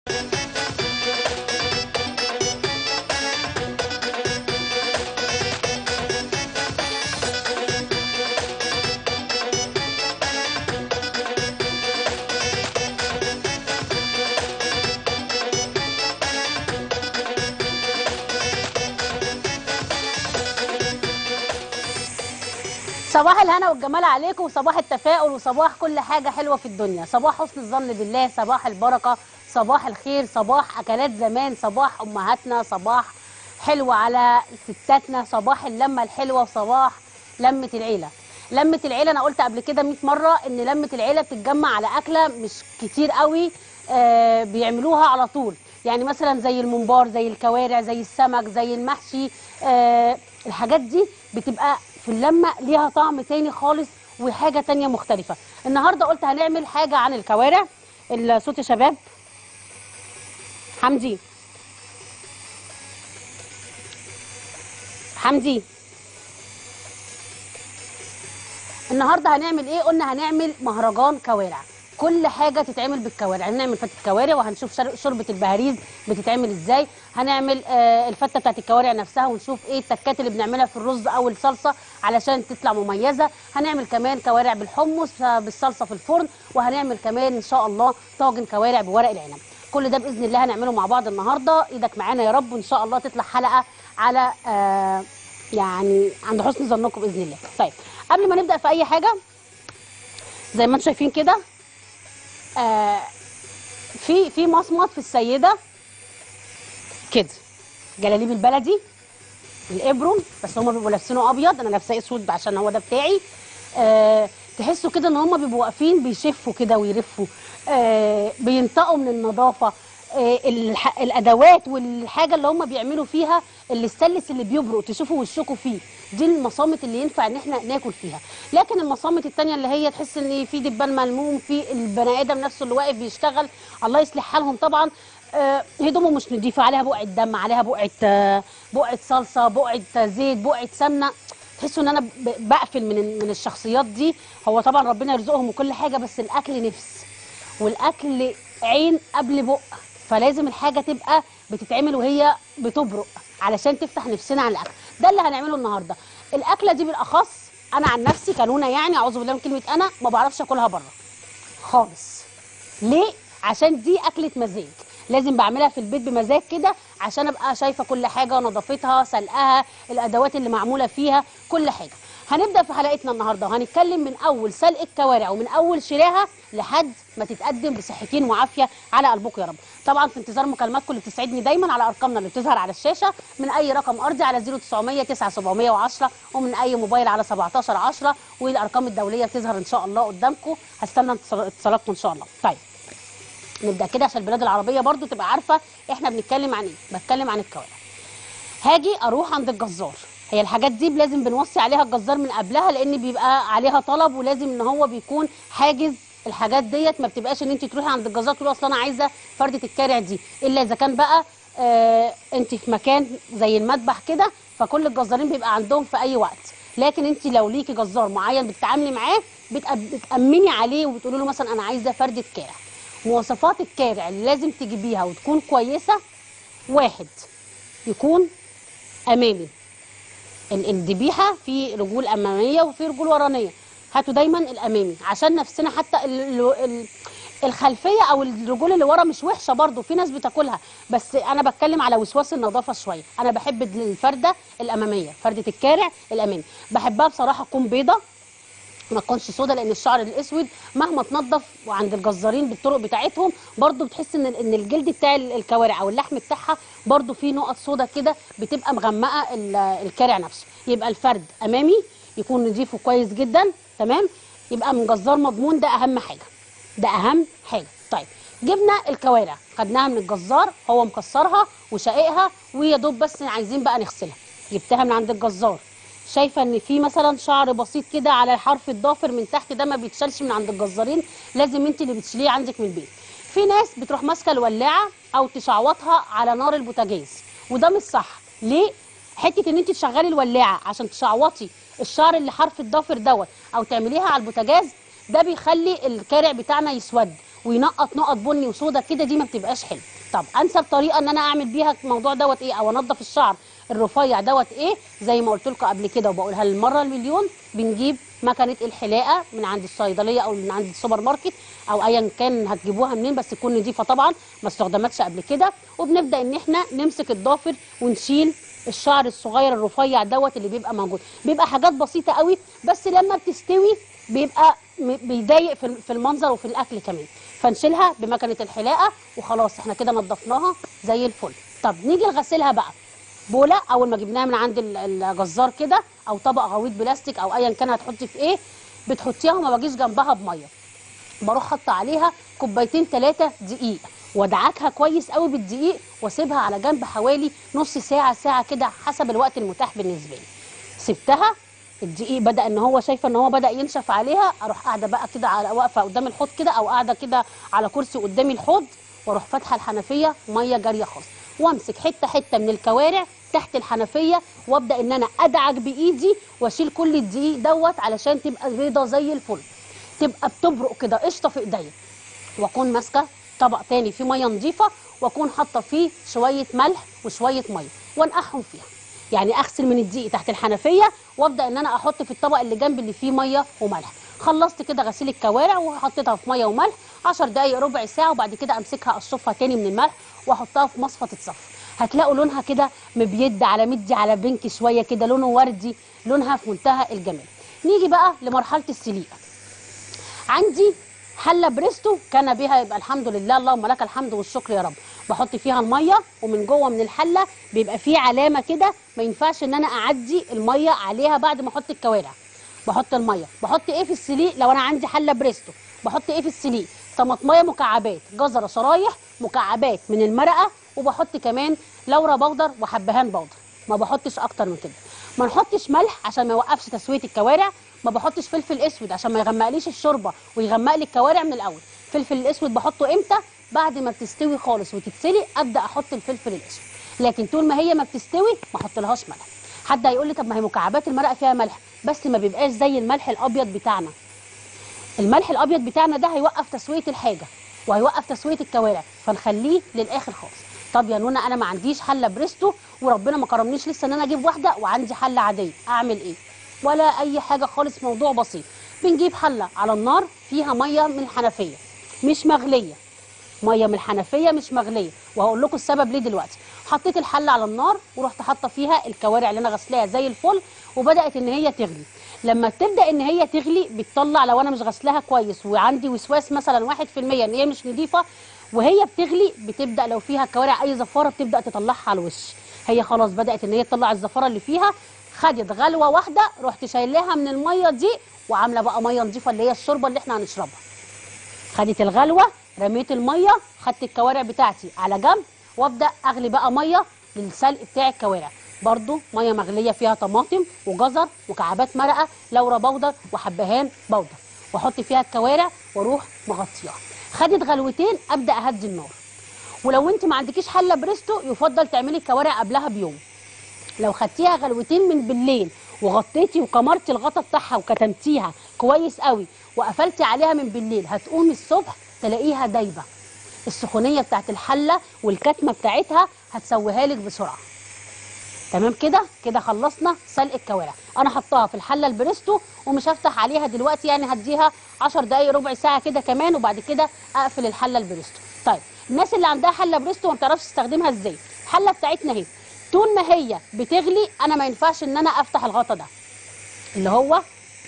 صباح الهنا والجمال عليكم وصباح التفاؤل وصباح كل حاجة حلوة في الدنيا صباح حسن الظن بالله صباح البركة صباح الخير صباح أكلات زمان صباح أمهاتنا صباح حلوة على ستاتنا صباح اللمة الحلوة وصباح لمة العيلة لمة العيلة أنا قلت قبل كده 100 مرة إن لمة العيلة بتتجمع على أكلة مش كتير قوي آه بيعملوها على طول يعني مثلا زي الممبار زي الكوارع زي السمك زي المحشي آه الحاجات دي بتبقى في اللمة ليها طعم تاني خالص وحاجة تانية مختلفة النهاردة قلت هنعمل حاجة عن الكوارع الصوت يا شباب حمدي حمدي النهارده هنعمل ايه قلنا هنعمل مهرجان كوارع كل حاجه تتعمل بالكوارع هنعمل فتة كوارع وهنشوف شر- شوربه البهاريز بتتعمل ازاي هنعمل آه الفته بتاعت الكوارع نفسها ونشوف ايه التكات اللي بنعملها في الرز او الصلصه علشان تطلع مميزه هنعمل كمان كوارع بالحمص آه، بالصلصه في الفرن وهنعمل كمان ان شاء الله طاجن كوارع بورق العنب كل ده باذن الله هنعمله مع بعض النهارده ايدك معانا يا رب وان شاء الله تطلع حلقه على آه يعني عند حسن ظنكم باذن الله طيب قبل ما نبدا في اي حاجه زي ما انتم شايفين كده آه في في مصمت في السيده كده جلاليب البلدي الابرون بس هما بيبقوا لابسينه ابيض انا لابساه اسود عشان هو ده بتاعي آه تحسوا كده ان هما بيبقوا واقفين بيشفوا كده ويرفوا آه بينطقوا من النظافه آه الح... الادوات والحاجه اللي هما بيعملوا فيها اللي السلس اللي بيبرق تشوفوا وشكوا فيه دي المصامت اللي ينفع ان احنا ناكل فيها لكن المصامت التانية اللي هي تحس ان في دبان ملموم في البني ادم نفسه اللي واقف بيشتغل الله يصلح حالهم طبعا آه، هدومه مش نضيفه عليها بقعه دم عليها بقعه آه، بقعه صلصه بقعه زيت بقعه سمنه تحسوا ان انا ب- بقفل من من الشخصيات دي هو طبعا ربنا يرزقهم وكل حاجه بس الاكل نفس والاكل عين قبل بق فلازم الحاجه تبقى بتتعمل وهي بتبرق علشان تفتح نفسنا على الاكل ده اللي هنعمله النهارده الاكله دي بالاخص انا عن نفسي كانونه يعني اعوذ بالله من كلمه انا ما بعرفش اكلها بره خالص ليه عشان دي اكله مزاج لازم بعملها في البيت بمزاج كده عشان ابقى شايفه كل حاجه نظافتها سلقها الادوات اللي معموله فيها كل حاجه هنبدا في حلقتنا النهارده وهنتكلم من اول سلق الكوارع ومن اول شراها لحد ما تتقدم بصحتين وعافيه على قلبكم يا رب طبعا في انتظار مكالماتكم اللي بتسعدني دايما على ارقامنا اللي بتظهر على الشاشه من اي رقم ارضي على 0900 9710 ومن اي موبايل على 1710 والارقام الدوليه بتظهر ان شاء الله قدامكم هستنى اتصال- اتصالاتكم ان شاء الله طيب نبدا كده عشان البلاد العربيه برضو تبقى عارفه احنا بنتكلم عن ايه بتكلم عن الكوارع هاجي اروح عند الجزار هي الحاجات دي لازم بنوصي عليها الجزار من قبلها لان بيبقى عليها طلب ولازم ان هو بيكون حاجز الحاجات ديت ما بتبقاش ان انت تروحي عند الجزار تقولي اصل انا عايزه فرده الكارع دي الا اذا كان بقى آه انت في مكان زي المذبح كده فكل الجزارين بيبقى عندهم في اي وقت لكن انت لو ليكي جزار معين بتتعاملي معاه بتأ- بتامني عليه وبتقولي له مثلا انا عايزه فرده كارع مواصفات الكارع اللي لازم تجيبيها وتكون كويسه واحد يكون امامي ال- الذبيحه في رجول اماميه وفي رجول ورانيه هاتوا دايما الامامي عشان نفسنا حتى ال ال ال الخلفيه او الرجول اللي ورا مش وحشه برضو في ناس بتاكلها بس انا بتكلم على وسواس النظافه شويه انا بحب الفرده الاماميه فرده الكارع الامامي بحبها بصراحه تكون بيضه ما تكونش سودا لان الشعر الاسود مهما تنضف وعند الجزارين بالطرق بتاعتهم برضو بتحس ان ان الجلد بتاع الكوارع او اللحم بتاعها برضو فيه نقط سودا كده بتبقى مغمقه ال- الكارع نفسه يبقى الفرد امامي يكون نضيف وكويس جدا تمام يبقى من جزار مضمون ده اهم حاجه ده اهم حاجه طيب جبنا الكوارع خدناها من الجزار هو مكسرها وشقيقها ويا دوب بس عايزين بقى نغسلها جبتها من عند الجزار شايفه ان في مثلا شعر بسيط كده على الحرف الضافر من تحت ده ما بيتشالش من عند الجزارين لازم انت اللي بتشيليه عندك من البيت في ناس بتروح ماسكه الولاعه او تشعوطها على نار البوتاجاز وده مش صح ليه حته ان انت تشغلي الولاعه عشان تشعوطي الشعر اللي حرف الضافر دوت او تعمليها على البوتاجاز ده بيخلي الكارع بتاعنا يسود وينقط نقط بني وسودا كده دي ما بتبقاش حلو طب انسب طريقه ان انا اعمل بيها الموضوع دوت ايه او انضف الشعر الرفيع دوت ايه زي ما قلت لكم قبل كده وبقولها للمره المليون بنجيب مكنه الحلاقه من عند الصيدليه او من عند السوبر ماركت او ايا كان هتجيبوها منين بس تكون نضيفه طبعا ما استخدمتش قبل كده وبنبدا ان احنا نمسك الضافر ونشيل الشعر الصغير الرفيع دوت اللي بيبقى موجود بيبقى حاجات بسيطه قوي بس لما بتستوي بيبقى م- بيضايق في في المنظر وفي الاكل كمان فنشيلها بمكنه الحلاقه وخلاص احنا كده نضفناها زي الفل طب نيجي نغسلها بقى بوله اول ما جبناها من عند ال- الجزار كده او طبق غويط بلاستيك او ايا كان هتحطي في ايه بتحطيها وما بجيش جنبها بميه بروح حاطه عليها كوبايتين ثلاثه دقيق وادعكها كويس قوي بالدقيق واسيبها على جنب حوالي نص ساعه ساعه كده حسب الوقت المتاح بالنسبه لي سبتها الدقيق بدا ان هو شايفه ان هو بدا ينشف عليها اروح قاعده بقى كده على واقفه قدام الحوض كده او قاعده كده على كرسي قدامي الحوض واروح فاتحه الحنفيه ميه جاريه خالص وامسك حته حته من الكوارع تحت الحنفيه وابدا ان انا ادعك بايدي واشيل كل الدقيق دوت علشان تبقى بيضه زي الفل تبقى بتبرق كده قشطه في ايديا واكون ماسكه طبق تاني فيه ميه نظيفه واكون حاطه فيه شويه ملح وشويه ميه وانقعهم فيها يعني اغسل من الدقيق تحت الحنفيه وابدا ان انا احط في الطبق اللي جنب اللي فيه ميه وملح خلصت كده غسيل الكوارع وحطيتها في ميه وملح 10 دقايق ربع ساعه وبعد كده امسكها اشطفها تاني من الملح واحطها في مصفى تتصفى هتلاقوا لونها كده مبيض على مدي على بينك شويه كده لونه وردي لونها في منتهى الجمال نيجي بقى لمرحله السليق عندي حله بريستو كان بها يبقى الحمد لله اللهم لك الحمد والشكر يا رب بحط فيها الميه ومن جوه من الحله بيبقى فيه علامه كده ما ينفعش ان انا اعدي الميه عليها بعد ما احط الكوارع بحط الميه بحط ايه في السليق لو انا عندي حله بريستو بحط ايه في السليق طماطميه مكعبات جزره شرايح مكعبات من المرقه وبحط كمان لورا بودر وحبهان بودر ما بحطش اكتر من كده ما نحطش ملح عشان ما يوقفش تسويه الكوارع ما بحطش فلفل اسود عشان ما يغمقليش الشوربه ويغمق لي الكوارع من الاول الفلفل الاسود بحطه امتى بعد ما بتستوي خالص وتتسلق ابدا احط الفلفل الاسود لكن طول ما هي ما بتستوي ما احطلهاش ملح حد هيقول لي طب ما هي مكعبات المرقه فيها ملح بس ما بيبقاش زي الملح الابيض بتاعنا الملح الابيض بتاعنا ده هيوقف تسويه الحاجه وهيوقف تسويه الكوارع فنخليه للاخر خالص طب يا نونا انا ما عنديش حله بريستو وربنا ما كرمنيش لسه ان انا اجيب واحده وعندي حله عاديه اعمل ايه ولا اي حاجه خالص موضوع بسيط بنجيب حله على النار فيها ميه من الحنفيه مش مغليه ميه من الحنفيه مش مغليه وهقول لكم السبب ليه دلوقتي حطيت الحله على النار ورحت حاطه فيها الكوارع اللي انا غسلاها زي الفل وبدات ان هي تغلي لما تبدا ان هي تغلي بتطلع لو انا مش غسلاها كويس وعندي وسواس مثلا 1% ان هي مش نظيفه وهي بتغلي بتبدا لو فيها كوارع اي زفاره بتبدا تطلعها على الوش هي خلاص بدات ان هي تطلع الزفاره اللي فيها خدت غلوه واحده رحت شايلاها من الميه دي وعامله بقى ميه نظيفه اللي هي الشوربه اللي احنا هنشربها خدت الغلوه رميت الميه خدت الكوارع بتاعتي على جنب وابدا اغلي بقى ميه للسلق بتاع الكوارع برضو ميه مغليه فيها طماطم وجزر وكعبات مرقه لورا بودر وحبهان بودر واحط فيها الكوارع واروح مغطياها خدت غلوتين ابدا اهدي النار ولو انت ما عندكيش حله بريستو يفضل تعملي الكوارع قبلها بيوم لو خدتيها غلوتين من بالليل وغطيتي وكمرتي الغطا بتاعها وكتمتيها كويس قوي وقفلتي عليها من بالليل هتقومي الصبح تلاقيها دايبه السخونيه بتاعت الحله والكتمه بتاعتها هتسويها لك بسرعه تمام كده كده خلصنا سلق الكوارع انا حطاها في الحله البريستو ومش هفتح عليها دلوقتي يعني هديها 10 دقايق ربع ساعه كده كمان وبعد كده اقفل الحله البريستو طيب الناس اللي عندها حله بريستو ما بتعرفش تستخدمها ازاي الحله بتاعتنا اهي طول ما هي بتغلي انا ما ينفعش ان انا افتح الغطا ده اللي هو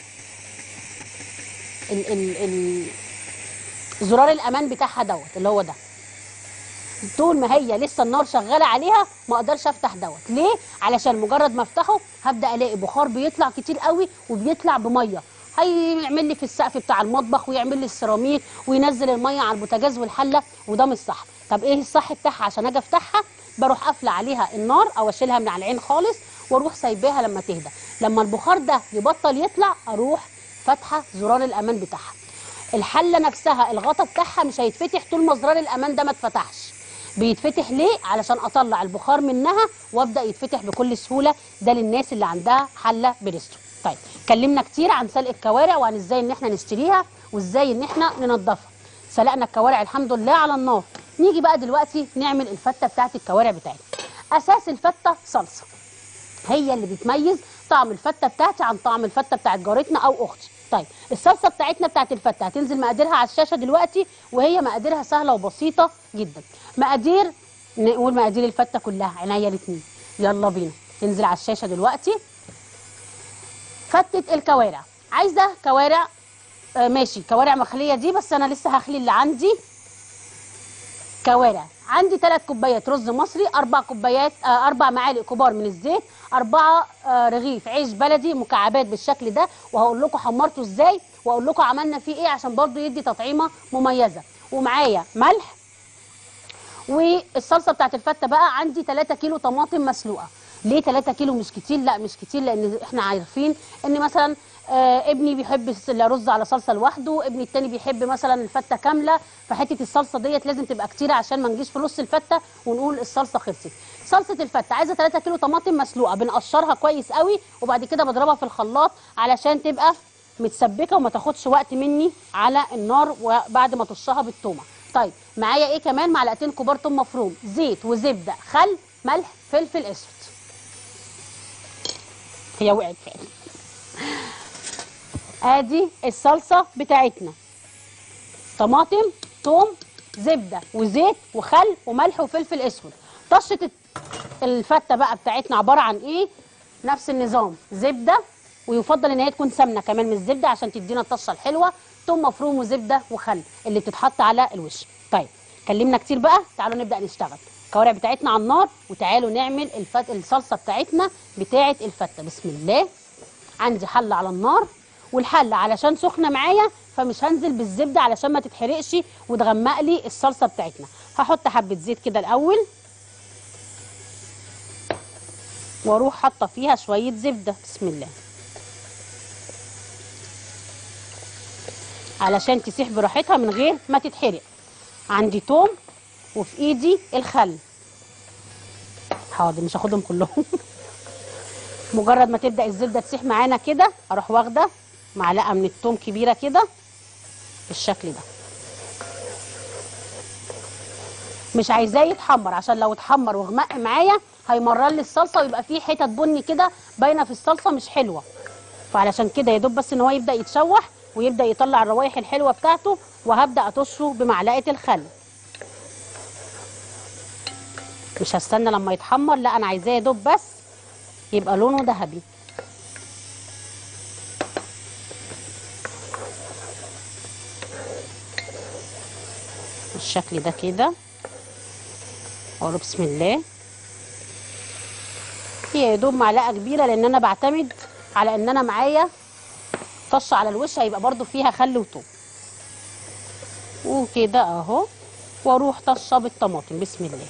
ال ال ال زرار الامان بتاعها دوت اللي هو ده طول ما هي لسه النار شغاله عليها ما اقدرش افتح دوت ليه علشان مجرد ما افتحه هبدا الاقي بخار بيطلع كتير قوي وبيطلع بميه هيعمل لي في السقف بتاع المطبخ ويعمل لي السيراميك وينزل الميه على البوتاجاز والحله وده مش صح طب ايه الصح بتاعها عشان اجي افتحها بروح قافله عليها النار او اشيلها من على العين خالص واروح سايباها لما تهدى لما البخار ده يبطل يطلع اروح فاتحه زرار الامان بتاعها الحله نفسها الغطا بتاعها مش هيتفتح طول ما زرار الامان ده ما اتفتحش بيتفتح ليه علشان اطلع البخار منها وابدا يتفتح بكل سهوله ده للناس اللي عندها حله بريستو طيب اتكلمنا كتير عن سلق الكوارع وعن ازاي ان احنا نشتريها وازاي ان احنا ننضفها سلقنا الكوارع الحمد لله على النار نيجي بقى دلوقتي نعمل الفته بتاعت الكوارع بتاعتنا اساس الفته صلصه هي اللي بتميز طعم الفته بتاعتي عن طعم الفته بتاعت جارتنا او اختي طيب الصلصه بتاعتنا بتاعت الفته هتنزل مقاديرها على الشاشه دلوقتي وهي مقاديرها سهله وبسيطه جدا مقادير نقول مقادير الفته كلها عينيا الاثنين يلا بينا تنزل على الشاشه دلوقتي فتة الكوارع عايزه كوارع آه ماشي كوارع مخليه دي بس انا لسه هخلي اللي عندي كوارع عندي ثلاث كوبايات رز مصري اربع كوبايات آه اربع معالق كبار من الزيت اربعه آه رغيف عيش بلدي مكعبات بالشكل ده وهقول لكم حمرته ازاي واقول لكم عملنا فيه ايه عشان برضو يدي تطعيمه مميزه ومعايا ملح والصلصه بتاعت الفته بقى عندي 3 كيلو طماطم مسلوقه ليه 3 كيلو مش كتير لا مش كتير لان احنا عارفين ان مثلا آه ابني بيحب الرز على صلصه لوحده ابني التاني بيحب مثلا الفته كامله فحته الصلصه ديت لازم تبقى كتيره عشان ما نجيش في نص الفته ونقول الصلصه خلصت صلصه الفته عايزه 3 كيلو طماطم مسلوقه بنقشرها كويس قوي وبعد كده بضربها في الخلاط علشان تبقى متسبكه وما تاخدش وقت مني على النار وبعد ما طشها بالتومه طيب معايا ايه كمان معلقتين كبار توم مفروم زيت وزبده خل ملح فلفل اسود هي وقعت فعلا ادي الصلصه بتاعتنا طماطم توم زبده وزيت وخل وملح وفلفل اسود طشه الفته بقى بتاعتنا عباره عن ايه نفس النظام زبده ويفضل ان هي تكون سمنه كمان من الزبده عشان تدينا الطشه الحلوه توم مفروم وزبده وخل اللي بتتحط على الوش طيب كلمنا كتير بقى تعالوا نبدا نشتغل الكوارع بتاعتنا على النار وتعالوا نعمل الفت... الصلصه بتاعتنا بتاعه الفته بسم الله عندي حله على النار والحله علشان سخنه معايا فمش هنزل بالزبده علشان ما تتحرقش وتغمق لي الصلصه بتاعتنا هحط حبه زيت كده الاول واروح حاطه فيها شويه زبده بسم الله علشان تسيح براحتها من غير ما تتحرق عندي توم وفي ايدي الخل حاضر مش هاخدهم كلهم مجرد ما تبدا الزبده تسيح معانا كده اروح واخده معلقه من التوم كبيره كده بالشكل ده مش عايزاه يتحمر عشان لو اتحمر وغمق معايا هيمرر لي الصلصه ويبقى فيه حتت بني كده باينه في الصلصه مش حلوه فعلشان كده يا دوب بس ان هو يبدا يتشوح ويبدا يطلع الروايح الحلوه بتاعته وهبدا اطشه بمعلقه الخل مش هستنى لما يتحمر لا انا عايزاه يا دوب بس يبقى لونه ذهبي بالشكل ده كده اقول بسم الله هي يا دوب معلقه كبيره لان انا بعتمد على ان انا معايا طشه على الوش هيبقى برضو فيها خل وتوم وكده اهو واروح طشه بالطماطم بسم الله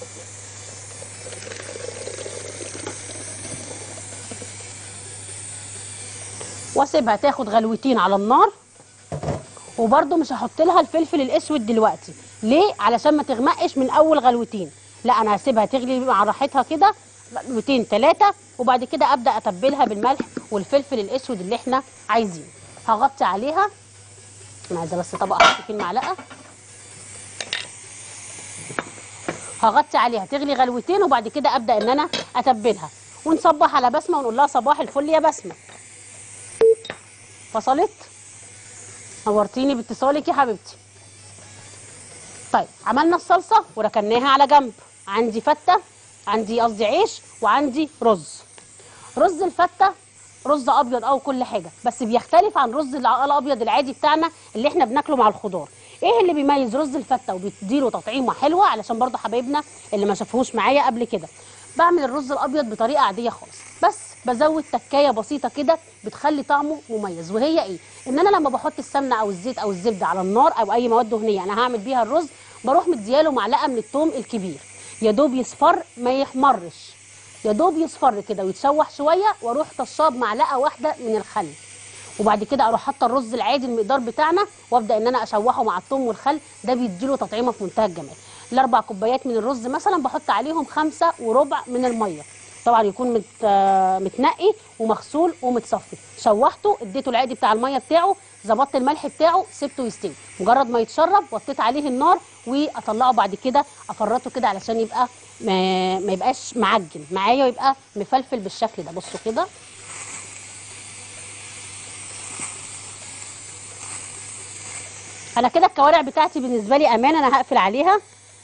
واسيبها تاخد غلوتين على النار وبرده مش هحط لها الفلفل الاسود دلوقتي ليه علشان ما تغمقش من اول غلوتين لا انا هسيبها تغلي مع راحتها كده غلوتين ثلاثه وبعد كده ابدا اتبلها بالملح والفلفل الاسود اللي احنا عايزينه هغطي عليها انا عايزه بس طبق احط فيه المعلقه هغطي عليها تغلي غلوتين وبعد كده ابدا ان انا اتبلها ونصبح على بسمه ونقول لها صباح الفل يا بسمه فصلت نورتيني باتصالك يا حبيبتي طيب عملنا الصلصه وركناها على جنب عندي فته عندي قصدي عيش وعندي رز رز الفته رز ابيض او كل حاجه بس بيختلف عن رز الع- الابيض العادي بتاعنا اللي احنا بناكله مع الخضار ايه اللي بيميز رز الفته وبيديله تطعيمه حلوه علشان برضه حبايبنا اللي ما شافوهوش معايا قبل كده بعمل الرز الابيض بطريقه عاديه خالص بس بزود تكايه بسيطه كده بتخلي طعمه مميز وهي ايه ان انا لما بحط السمنه او الزيت او الزبده على النار او اي مواد دهنيه انا هعمل بيها الرز بروح مدياله معلقه من الثوم الكبير يا دوب يصفر ما يحمرش يا دوب يصفر كده ويتشوح شويه واروح طشاه بمعلقه واحده من الخل وبعد كده اروح حاطه الرز العادي المقدار بتاعنا وابدا ان انا اشوحه مع الثوم والخل ده بيديله تطعيمه في منتهى الجمال الاربع كوبايات من الرز مثلا بحط عليهم خمسة وربع من الميه طبعا يكون مت آه، متنقي ومغسول ومتصفي شوحته اديته العادي بتاع الميه بتاعه ظبطت الملح بتاعه سبته يستوي مجرد ما يتشرب وطيت عليه النار واطلعه بعد كده افرطه كده علشان يبقى ما, ما يبقاش معجن معايا ويبقى مفلفل بالشكل ده بصوا كده انا كده الكوارع بتاعتي بالنسبه لي امان انا هقفل عليها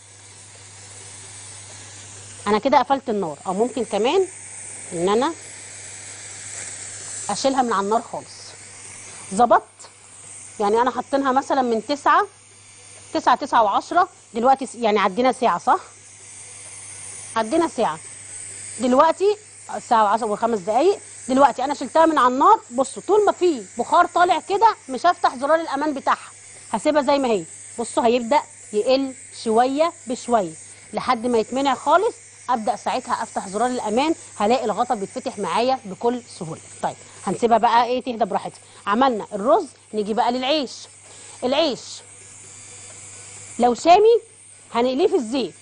انا كده قفلت النار او ممكن كمان ان انا اشيلها من على النار خالص ظبطت يعني انا حاطينها مثلا من تسعة تسعة تسعة وعشرة دلوقتي س- يعني عدينا ساعة صح عدينا ساعة دلوقتي ساعة وعشرة وخمس دقايق دلوقتي انا شلتها من على النار بصوا طول ما في بخار طالع كده مش هفتح زرار الامان بتاعها هسيبها زي ما هي بصوا هيبدأ يقل شوية بشوية لحد ما يتمنع خالص ابدا ساعتها افتح زرار الامان هلاقي الغطا بيتفتح معايا بكل سهوله طيب هنسيبها بقى ايه تهدى براحتها عملنا الرز نيجي بقى للعيش العيش لو شامي هنقليه في الزيت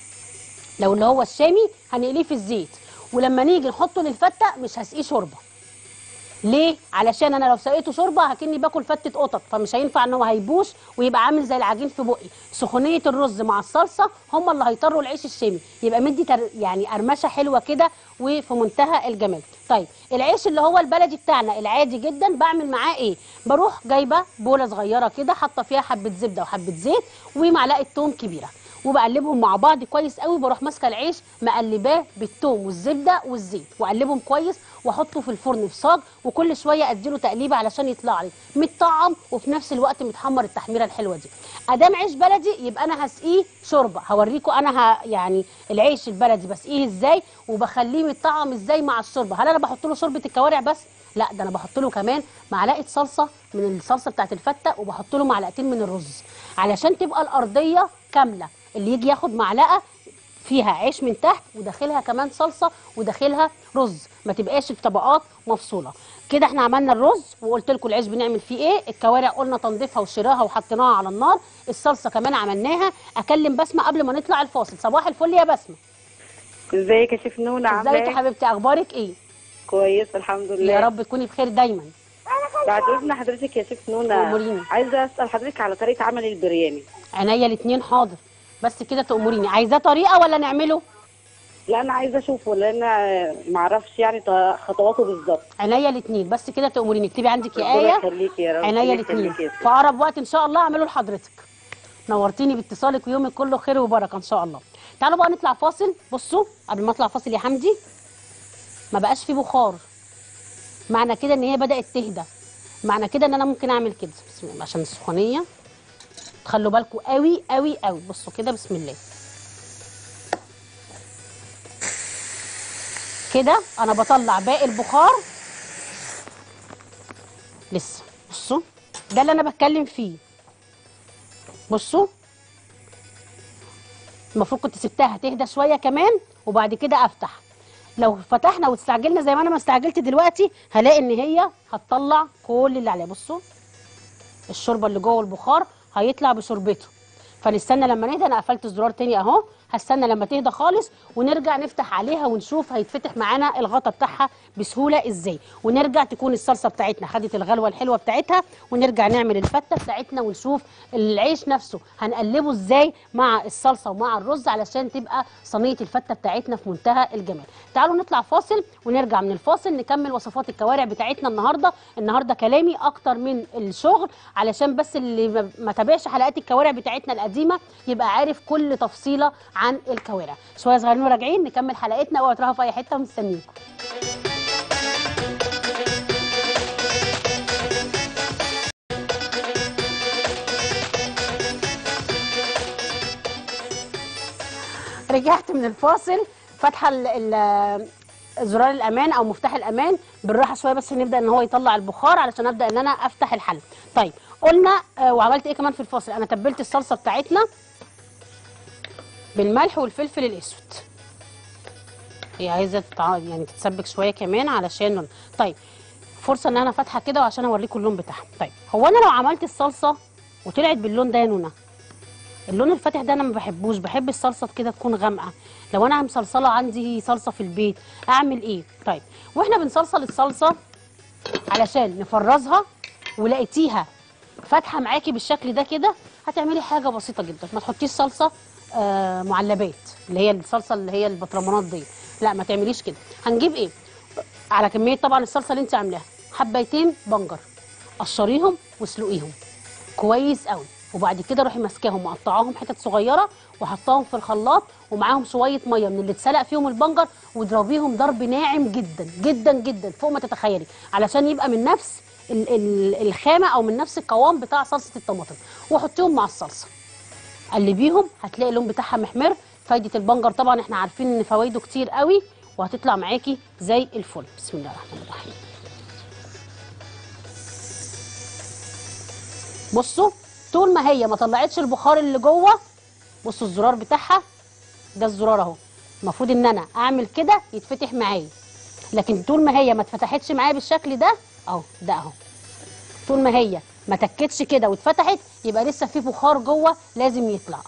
لو اللي هو الشامي هنقليه في الزيت ولما نيجي نحطه للفته مش هسقيه شوربه ليه؟ علشان انا لو سقيته شوربه هكني باكل فتة قطط فمش هينفع ان هو هيبوش ويبقى عامل زي العجين في بقي سخونيه الرز مع الصلصه هم اللي هيطروا العيش الشامي يبقى مدي تر... يعني قرمشه حلوه كده وفي منتهى الجمال طيب العيش اللي هو البلدي بتاعنا العادي جدا بعمل معاه ايه بروح جايبه بوله صغيره كده حاطه فيها حبه زبده وحبه زيت ومعلقه توم كبيره وبقلبهم مع بعض كويس قوي بروح ماسكه العيش مقلباه بالثوم والزبده والزيت واقلبهم كويس واحطه في الفرن في صاج وكل شويه اديله تقليبه علشان يطلع لي متطعم وفي نفس الوقت متحمر التحميره الحلوه دي ادام عيش بلدي يبقى انا هسقيه شوربه هوريكم انا ه... يعني العيش البلدي بسقيه ازاي وبخليه متطعم ازاي مع الشوربه هل انا بحط له شوربه الكوارع بس لا ده انا بحط له كمان معلقه صلصه من الصلصه بتاعت الفته وبحط له معلقتين من الرز علشان تبقى الارضيه كامله اللي يجي ياخد معلقه فيها عيش من تحت وداخلها كمان صلصه وداخلها رز ما تبقاش الطبقات مفصوله كده احنا عملنا الرز وقلت لكم العيش بنعمل فيه ايه الكوارع قلنا تنظيفها وشراها وحطيناها على النار الصلصه كمان عملناها اكلم بسمه قبل ما نطلع الفاصل صباح الفل يا بسمه ازيك يا شيف نونة عامله ازيك يا ايه؟ حبيبتي اخبارك ايه كويس الحمد لله يا رب تكوني بخير دايما بعد اذن حضرتك يا شيف نونة أموريني. عايزه اسال حضرتك على طريقه عمل البرياني عينيا الاتنين حاضر بس كده تأمريني عايزاه طريقه ولا نعمله لا انا عايزه اشوفه لان ما اعرفش يعني ط- خطواته بالظبط عينيا الاتنين بس كده تأمريني اكتبي عندك يا ربنا ايه يخليكي يا رب عينيا ربنا الاتنين يخليكي يا في ست. اقرب وقت ان شاء الله اعمله لحضرتك نورتيني باتصالك ويومك كله خير وبركه ان شاء الله تعالوا بقى نطلع فاصل بصوا قبل ما اطلع فاصل يا حمدي ما بقاش في بخار معنى كده ان هي بدات تهدى معنى كده ان انا ممكن اعمل كده بسم الله عشان السخونيه خلوا بالكم قوي قوي قوي بصوا كده بسم الله كده انا بطلع باقي البخار لسه بصوا ده اللي انا بتكلم فيه بصوا المفروض كنت سبتها تهدى شويه كمان وبعد كده افتح لو فتحنا واستعجلنا زي ما انا ما استعجلت دلوقتي هلاقي ان هي هتطلع كل اللي عليها بصوا الشوربه اللي جوه البخار هيطلع بشوربته فنستنى لما نهدى انا قفلت الزرار تاني اهو هستنى لما تهدى خالص ونرجع نفتح عليها ونشوف هيتفتح معانا الغطا بتاعها بسهوله ازاي ونرجع تكون الصلصه بتاعتنا خدت الغلوه الحلوه بتاعتها ونرجع نعمل الفته بتاعتنا ونشوف العيش نفسه هنقلبه ازاي مع الصلصه ومع الرز علشان تبقى صينيه الفته بتاعتنا في منتهى الجمال تعالوا نطلع فاصل ونرجع من الفاصل نكمل وصفات الكوارع بتاعتنا النهارده النهارده كلامي اكتر من الشغل علشان بس اللي ما- ما تابعش حلقات الكوارع بتاعتنا القديمه يبقى عارف كل تفصيله عن الكوارع شويه صغيرين وراجعين نكمل حلقتنا اوعوا تروحوا في اي حته مستنيكم رجعت من الفاصل فاتحه ال- ال- زرار الامان او مفتاح الامان بالراحه شويه بس نبدا ان هو يطلع البخار علشان ابدا ان انا افتح الحل طيب قلنا آه، وعملت ايه كمان في الفاصل انا تبلت الصلصه بتاعتنا بالملح والفلفل الاسود هي عايزه تتع- يعني تتسبك شويه كمان علشان لون. طيب فرصه ان انا فاتحه كده وعشان اوريكم اللون بتاعها طيب هو انا لو عملت الصلصه وطلعت باللون ده يا نونا اللون الفاتح ده انا ما بحبوش بحب الصلصه كده تكون غامقه لو انا مصلصله عندي صلصه في البيت اعمل ايه طيب واحنا بنصلصل الصلصه علشان نفرزها ولقيتيها فاتحه معاكي بالشكل ده كده هتعملي حاجه بسيطه جدا ما تحطيش صلصه آه معلبات اللي هي الصلصه اللي هي البطرمانات دي لا ما تعمليش كده هنجيب ايه على كميه طبعا الصلصه اللي انت عاملاها حبايتين بنجر قشريهم واسلقيهم كويس قوي وبعد كده روحي ماسكاهم مقطعاهم حتت صغيره وحطاهم في الخلاط ومعاهم شويه ميه من اللي اتسلق فيهم البنجر واضربيهم ضرب ناعم جدا جدا جدا فوق ما تتخيلي علشان يبقى من نفس ال- ال- الخامه او من نفس القوام بتاع صلصه الطماطم وحطيهم مع الصلصه قلبيهم هتلاقي اللون بتاعها محمر فايده البنجر طبعا احنا عارفين ان فوائده كتير قوي وهتطلع معاكي زي الفل بسم الله الرحمن الرحيم بصوا طول ما هي ما طلعتش البخار اللي جوه بصوا الزرار بتاعها ده الزرار اهو المفروض ان انا اعمل كده يتفتح معايا لكن طول ما هي ما اتفتحتش معايا بالشكل ده اهو ده اهو طول ما هي ما تكتش كده واتفتحت يبقى لسه في بخار جوه لازم يطلع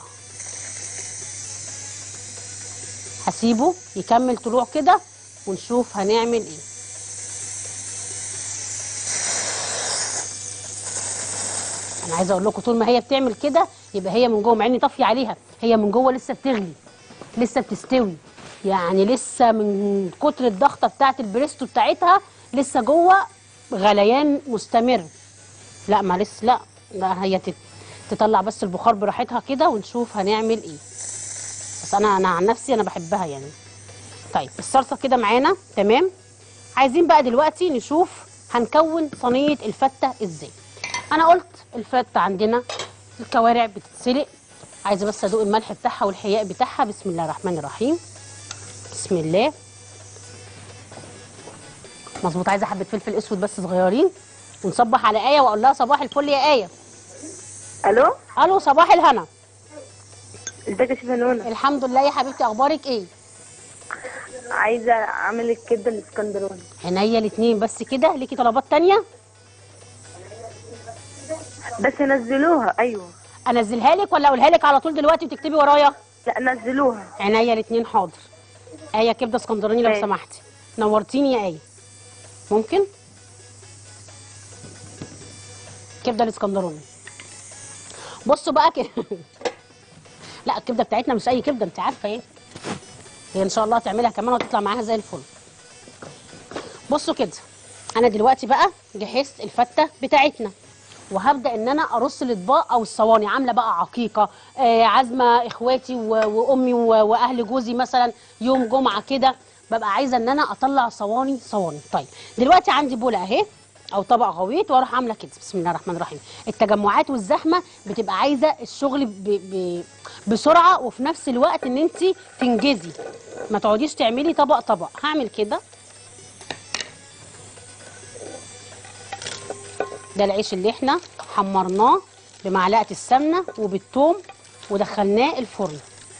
هسيبه يكمل طلوع كده ونشوف هنعمل ايه انا عايزه اقول لكم طول ما هي بتعمل كده يبقى هي من جوه مع اني طافيه عليها هي من جوه لسه بتغلي لسه بتستوي يعني لسه من كتر الضغطه بتاعه البريستو بتاعتها لسه جوه غليان مستمر لا ما لسه لا لا هي تت- تطلع بس البخار براحتها كده ونشوف هنعمل ايه بس انا انا عن نفسي انا بحبها يعني طيب الصلصه كده معانا تمام عايزين بقى دلوقتي نشوف هنكون صينيه الفته ازاي انا قلت الفته عندنا الكوارع بتتسلق عايزه بس ادوق الملح بتاعها والحياء بتاعها بسم الله الرحمن الرحيم بسم الله مظبوط عايزه حبه فلفل اسود بس صغيرين ونصبح على ايه واقول لها صباح الفل يا ايه الو الو صباح الهنا ازيك يا شيفا نونا الحمد لله يا حبيبتي اخبارك ايه عايزه اعمل الكبده الاسكندراني عينيا الاتنين بس كده ليكي طلبات تانية بس نزلوها ايوه انزلها لك ولا اقولها لك على طول دلوقتي وتكتبي ورايا لا نزلوها عينيا الاتنين حاضر ايه كبده اسكندراني لو ماشي. سمحتي نورتيني يا ايه ممكن كبده الاسكندراني بصوا بقى كده لا الكبده بتاعتنا مش اي كبده انت عارفه ايه هي ان شاء الله تعملها كمان وتطلع معاها زي الفل بصوا كده انا دلوقتي بقى جهزت الفته بتاعتنا وهبدا ان انا ارص الاطباق او الصواني عامله بقى عقيقه آه عازمه اخواتي و- وامي و- واهل جوزي مثلا يوم جمعه كده ببقى عايزه ان انا اطلع صواني صواني طيب دلوقتي عندي بوله اهي او طبق غويط واروح عامله كده بسم الله الرحمن الرحيم التجمعات والزحمه بتبقى عايزه الشغل ب... ب... بسرعه وفي نفس الوقت ان انت تنجزي ما تقعديش تعملي طبق طبق هعمل كده ده العيش اللي احنا حمرناه بمعلقه السمنه وبالثوم ودخلناه الفرن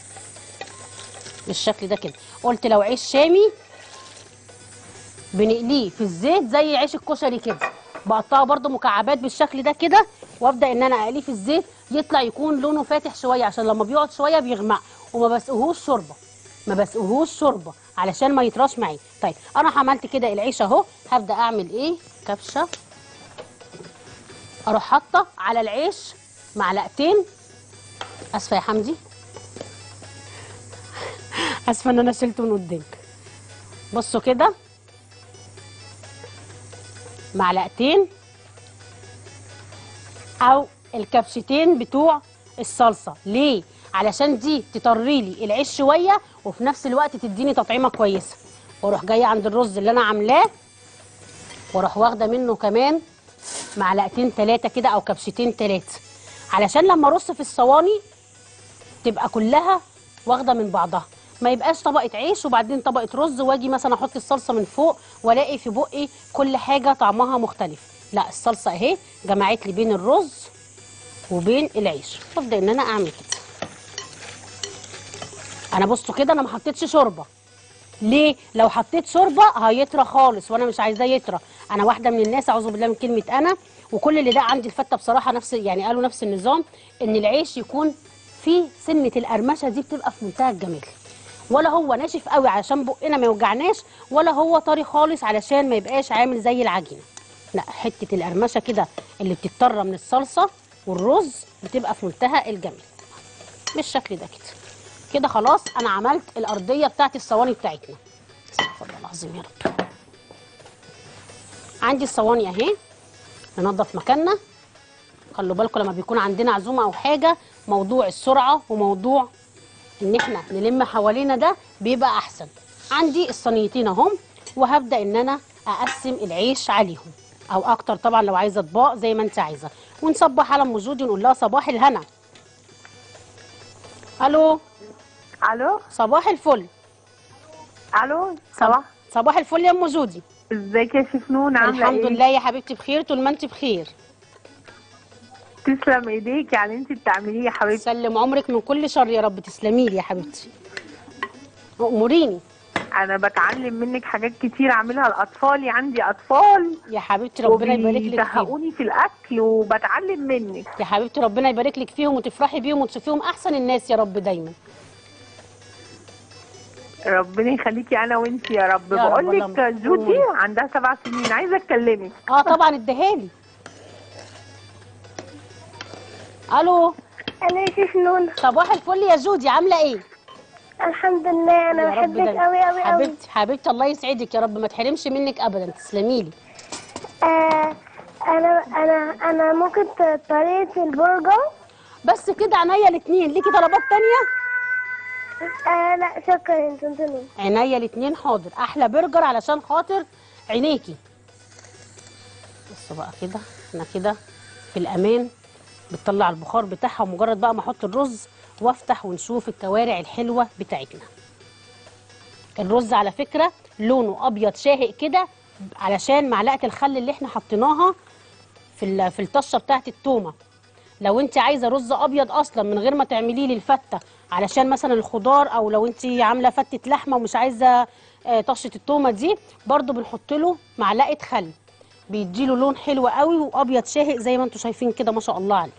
بالشكل ده كده قلت لو عيش شامي بنقليه في الزيت زي عيش الكشري كده بقطعه برده مكعبات بالشكل ده كده وابدا ان انا اقليه في الزيت يطلع يكون لونه فاتح شويه عشان لما بيقعد شويه بيغمق وما بسقهوش شوربه ما بسقهوش شوربه علشان ما يطراش معي طيب انا عملت كده العيش اهو هبدا اعمل ايه كبشه اروح حاطه على العيش معلقتين اسفه يا حمدي اسفه ان انا شلته من قدامك بصوا كده معلقتين او الكبشتين بتوع الصلصه ليه علشان دي تطري لي العيش شويه وفي نفس الوقت تديني تطعيمه كويسه واروح جايه عند الرز اللي انا عاملاه واروح واخده منه كمان معلقتين ثلاثه كده او كبشتين ثلاثه علشان لما ارص في الصواني تبقى كلها واخده من بعضها ما يبقاش طبقه عيش وبعدين طبقه رز واجي مثلا احط الصلصه من فوق والاقي في بقي كل حاجه طعمها مختلف لا الصلصه اهي جمعت لي بين الرز وبين العيش وابدا ان انا اعمل كده انا بصوا كده انا ما حطيتش شوربه ليه لو حطيت شوربه هيطرى خالص وانا مش عايزاه يطرى انا واحده من الناس اعوذ بالله من كلمه انا وكل اللي ده عندي الفته بصراحه نفس يعني قالوا نفس النظام ان العيش يكون في سنه القرمشه دي بتبقى في منتهى الجمال ولا هو ناشف قوي علشان بقنا ما يوجعناش ولا هو طري خالص علشان ما يبقاش عامل زي العجينه لا حته القرمشه كده اللي بتضطر من الصلصه والرز بتبقى في منتهى الجمال بالشكل ده كده كده خلاص انا عملت الارضيه بتاعت الصواني بتاعتنا استغفر الله العظيم يا رب عندي الصواني اهي ننضف مكاننا خلوا بالكم لما بيكون عندنا عزومه او حاجه موضوع السرعه وموضوع ان احنا نلم حوالينا ده بيبقى احسن عندي الصينيتين اهم وهبدا ان انا اقسم العيش عليهم او اكتر طبعا لو عايزه اطباق زي ما انت عايزه ونصبح على ام جودي ونقول لها صباح الهنا الو الو صباح الفل الو صباح صباح الفل يا ام جودي ازيك يا شفنون عامله الحمد ايه لله يا حبيبتي بخير طول ما انت بخير تسلم ايديك على اللي انت بتعمليه يا حبيبتي سلم عمرك من كل شر يا رب تسلمي لي يا حبيبتي اموريني انا بتعلم منك حاجات كتير اعملها لاطفالي عندي اطفال يا حبيبتي ربنا يبارك لك فيهم وبيزهقوني في الاكل وبتعلم منك يا حبيبتي ربنا يبارك لك فيهم وتفرحي بيهم وتشوفيهم احسن الناس يا رب دايما ربنا يخليكي انا وانت يا رب يا رب بقول اللهم. لك جودي عندها سبع سنين عايزه اتكلمك اه طبعا اديهالي الو انا شفنون صباح الفل يا جودي عامله ايه الحمد لله انا يا رب بحبك دايما. قوي قوي قوي حبيبتي حبيبتي الله يسعدك يا رب ما تحرمش منك ابدا تسلمي لي آه انا انا انا ممكن ت- طريقه البرجر بس كده عينيا الاثنين ليكي طلبات تانية آه لا شكرا انت انتوني عينيا الاثنين حاضر احلى برجر علشان خاطر عينيكي بصوا بقى كده احنا كده في الامان بتطلع البخار بتاعها ومجرد بقى ما احط الرز وافتح ونشوف الكوارع الحلوه بتاعتنا الرز على فكره لونه ابيض شاهق كده علشان معلقه الخل اللي احنا حطيناها في ال- في الطشه بتاعت التومه لو انت عايزه رز ابيض اصلا من غير ما تعمليه للفته علشان مثلا الخضار او لو انت عامله فته لحمه ومش عايزه آه، طشه التومه دي برضو بنحط له معلقه خل بيديله لون حلو قوي وابيض شاهق زي ما انتم شايفين كده ما شاء الله عليه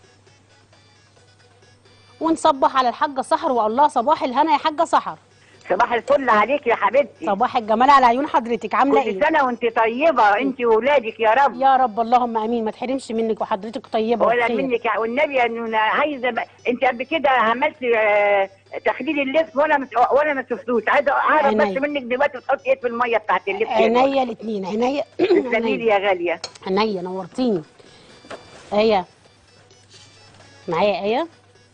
ونصبح على الحاجه سحر واقول لها صباح الهنا يا حاجه سحر صباح الفل عليك يا حبيبتي صباح الجمال على عيون حضرتك عامله كل ايه سنه وانت طيبه انت واولادك يا رب يا رب اللهم امين ما تحرمش منك وحضرتك طيبه ولا وبخير. منك يا- والنبي انه انا عايزه ب... انت قبل كده عملت آه، تخليل اللف ولا مس... ولا ما شفتوش عايزه اعرف عينيا. بس منك دلوقتي تحطي ايه في الميه بتاعت اللف عينيا الاثنين عينيا تسلمي لي يا غاليه عينيا نورتيني ايه معايا ايه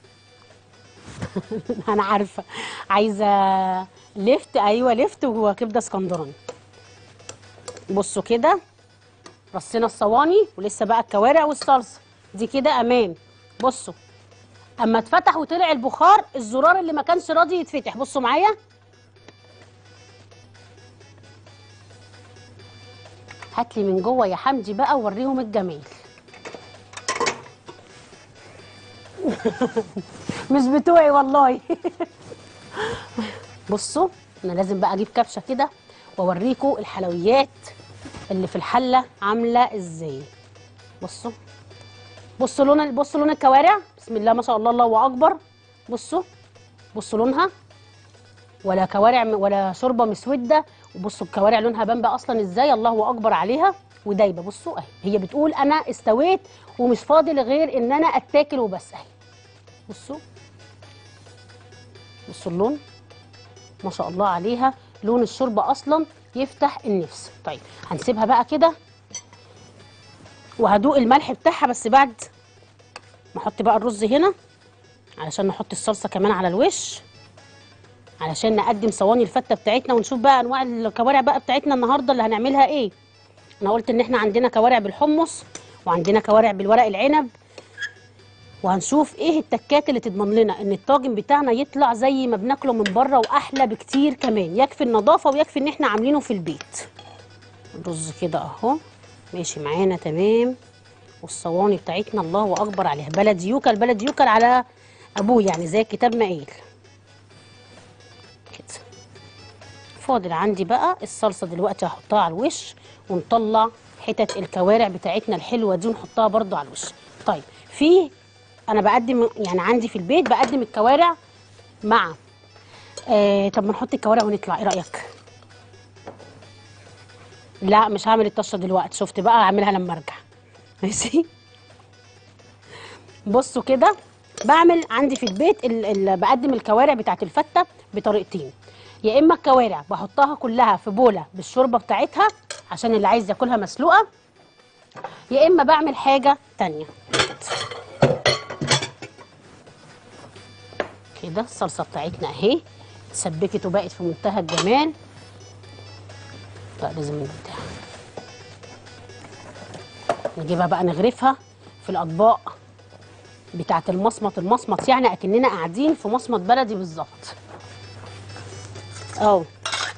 انا عارفه عايزه لفت ايوه لفت وكبده اسكندراني بصوا كده رصينا الصواني ولسه بقى الكوارع والصلصه دي كده امان بصوا اما اتفتح وطلع البخار الزرار اللي ما كانش راضي يتفتح بصوا معايا هاتلي من جوه يا حمدي بقى ووريهم الجمال مش بتوعي والله بصوا انا لازم بقى اجيب كبشه كده واوريكم الحلويات اللي في الحله عامله ازاي بصوا بصوا لون بصوا لون الكوارع بسم الله ما شاء الله الله اكبر بصوا بصوا لونها ولا كوارع م- ولا شوربه مسوده وبصوا الكوارع لونها بامبا اصلا ازاي الله اكبر عليها ودايبه بصوا اهي هي بتقول انا استويت ومش فاضل غير ان انا اتاكل وبس اهي بصوا بصوا اللون ما شاء الله عليها لون الشوربه اصلا يفتح النفس طيب هنسيبها بقى كده وهدوق الملح بتاعها بس بعد ما احط بقى الرز هنا علشان نحط الصلصه كمان على الوش علشان نقدم صواني الفته بتاعتنا ونشوف بقى انواع الكوارع بقى بتاعتنا النهارده اللي هنعملها ايه انا قلت ان احنا عندنا كوارع بالحمص وعندنا كوارع بالورق العنب وهنشوف ايه التكات اللي تضمن لنا ان الطاجن بتاعنا يطلع زي ما بناكله من بره واحلى بكتير كمان يكفي النظافه ويكفي ان احنا عاملينه في البيت الرز كده اهو ماشي معانا تمام والصواني بتاعتنا الله اكبر عليها بلد يوكل بلد يوكل على ابوه يعني زي الكتاب ما قال كده فاضل عندي بقى الصلصه دلوقتي هحطها على الوش ونطلع حتت الكوارع بتاعتنا الحلوه دي ونحطها برضو على الوش طيب في انا بقدم يعني عندي في البيت بقدم الكوارع مع آه طب ما نحط الكوارع ونطلع ايه رايك لا مش هعمل الطشه دلوقتي شفت بقى هعملها لما ارجع ماشي بصوا كده بعمل عندي في البيت ال ال بقدم الكوارع بتاعت الفته بطريقتين يا اما الكوارع بحطها كلها في بوله بالشوربه بتاعتها عشان اللي عايز ياكلها مسلوقه يا اما بعمل حاجه تانية كده الصلصه بتاعتنا اهي اتسبكت وبقت في منتهى الجمال لا لازم نبدأ نجيبها بقى نغرفها في الاطباق بتاعه المصمت المصمت يعني اكننا قاعدين في مصمت بلدي بالظبط اهو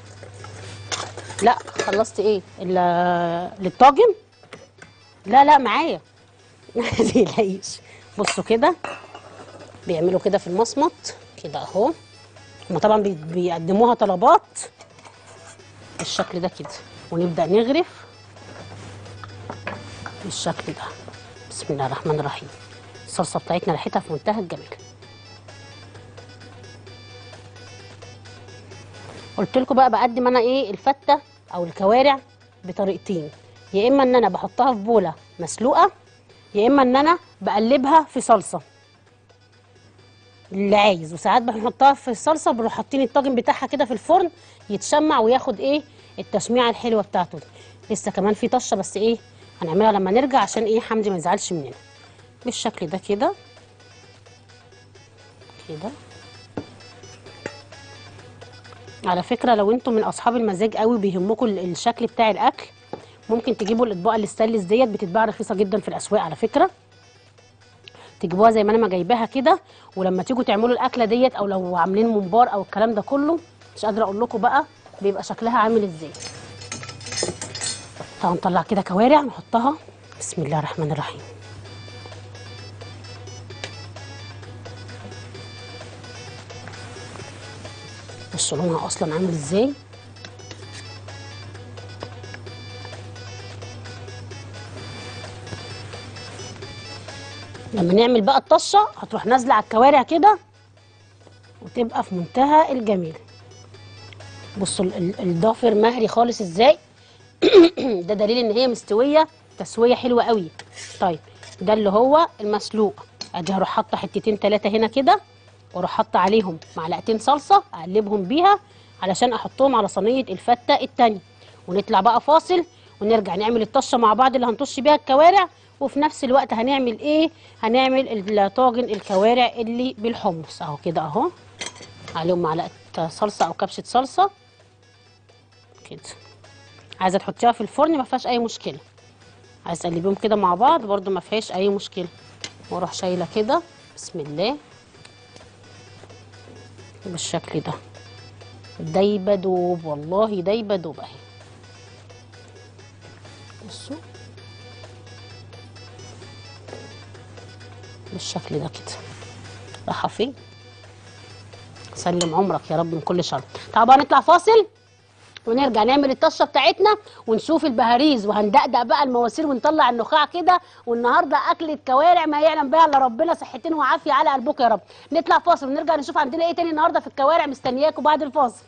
لا خلصت ايه ال- للطاجن لا لا معايا ما تقلقيش بصوا كده بيعملوا كده في المصمت كده اهو هما طبعا بي- بيقدموها طلبات بالشكل ده كده ونبدا نغرف بالشكل ده بسم الله الرحمن الرحيم الصلصه بتاعتنا ريحتها في منتهى الجمال قلت لكم بقى بقدم انا ايه الفته او الكوارع بطريقتين يا اما ان انا بحطها في بوله مسلوقه يا اما ان انا بقلبها في صلصه اللي عايز وساعات بنحطها في الصلصه بنروح حاطين الطاجن بتاعها كده في الفرن يتشمع وياخد ايه التشميعه الحلوه بتاعته دي لسه كمان في طشه بس ايه هنعملها لما نرجع عشان ايه حمدي ما يزعلش مننا بالشكل ده كده كده على فكره لو انتم من اصحاب المزاج قوي بيهمكم ال- الشكل بتاع الاكل ممكن تجيبوا الاطباق الستانلس ديت بتتباع رخيصه جدا في الاسواق على فكره تجيبوها زي ما انا ما جايباها كده ولما تيجوا تعملوا الاكله ديت او لو عاملين ممبار او الكلام ده كله مش قادره اقول لكم بقى بيبقى شكلها عامل ازاي تعالوا نطلع كده كوارع نحطها بسم الله الرحمن الرحيم بصوا لونها اصلا عامل ازاي لما نعمل بقى الطشه هتروح نازله على الكوارع كده وتبقى في منتهى الجمال بصوا ال- ال- الضافر مهري خالص ازاي ده دليل ان هي مستويه تسويه حلوه قوي طيب ده اللي هو المسلوق ادي هروح حاطه حتتين ثلاثه هنا كده واروح حاطه عليهم معلقتين صلصه اقلبهم بيها علشان احطهم على صينيه الفته التانية ونطلع بقى فاصل ونرجع نعمل الطشه مع بعض اللي هنطش بيها الكوارع وفي نفس الوقت هنعمل ايه هنعمل الطاجن الكوارع اللي بالحمص اهو كده اهو عليهم معلقه صلصه او كبشه صلصه كده عايزه تحطيها في الفرن ما فيهاش اي مشكله عايزه تقلبيهم كده مع بعض برده ما فيهاش اي مشكله واروح شايله كده بسم الله بالشكل ده دايبه دوب والله دايبه دوب اهي بصوا بالشكل ده كده راحه فين سلم عمرك يا رب من كل شر تعالوا بقى نطلع فاصل ونرجع نعمل الطشه بتاعتنا ونشوف البهاريز وهندقدق بقى المواسير ونطلع النخاع كده والنهارده اكله كوارع ما يعلم بها الا ربنا صحتين وعافيه على قلبكم يا رب نطلع فاصل ونرجع نشوف عندنا ايه تاني النهارده في الكوارع مستنياكم بعد الفاصل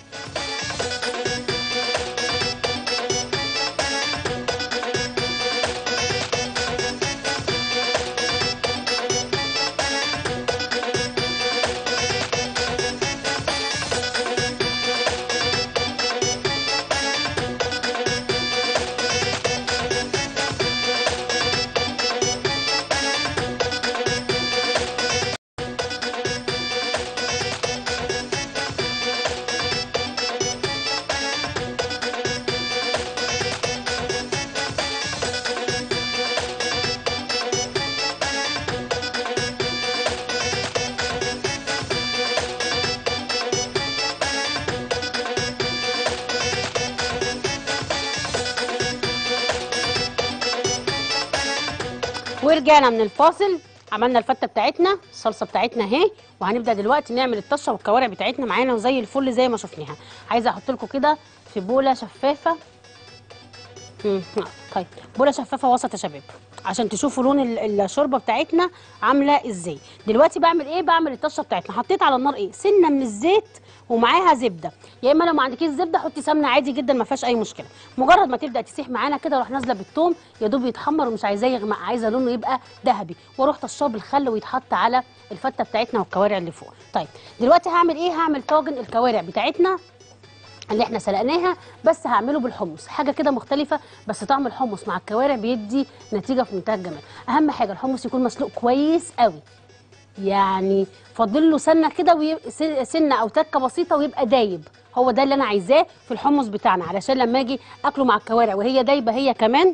ورجعنا من الفاصل عملنا الفته بتاعتنا الصلصه بتاعتنا اهي وهنبدا دلوقتي نعمل الطشه والكوارع بتاعتنا معانا وزي الفل زي ما شفناها عايزه احط لكم كده في بوله شفافه مم، آه، طيب بوله شفافه وسط يا شباب عشان تشوفوا لون ال- الشوربه بتاعتنا عامله ازاي دلوقتي بعمل ايه بعمل الطشه بتاعتنا حطيت على النار ايه سنه من الزيت ومعاها زبده يا اما لو ما عندكيش زبده حطي سمنه عادي جدا ما فيهاش اي مشكله مجرد ما تبدا تسيح معانا كده اروح نازله بالثوم يا دوب يتحمر ومش عايزاه يغمق عايزه لونه يبقى ذهبي واروح طشاه بالخل ويتحط على الفته بتاعتنا والكوارع اللي فوق طيب دلوقتي هعمل ايه هعمل طاجن الكوارع بتاعتنا اللي احنا سلقناها بس هعمله بالحمص حاجه كده مختلفه بس طعم الحمص مع الكوارع بيدي نتيجه في منتهى الجمال اهم حاجه الحمص يكون مسلوق كويس قوي يعني فاضل له سنه كده ويبقى سن- سنه او تكه بسيطه ويبقى دايب هو ده اللي انا عايزاه في الحمص بتاعنا علشان لما اجي اكله مع الكوارع وهي دايبه هي كمان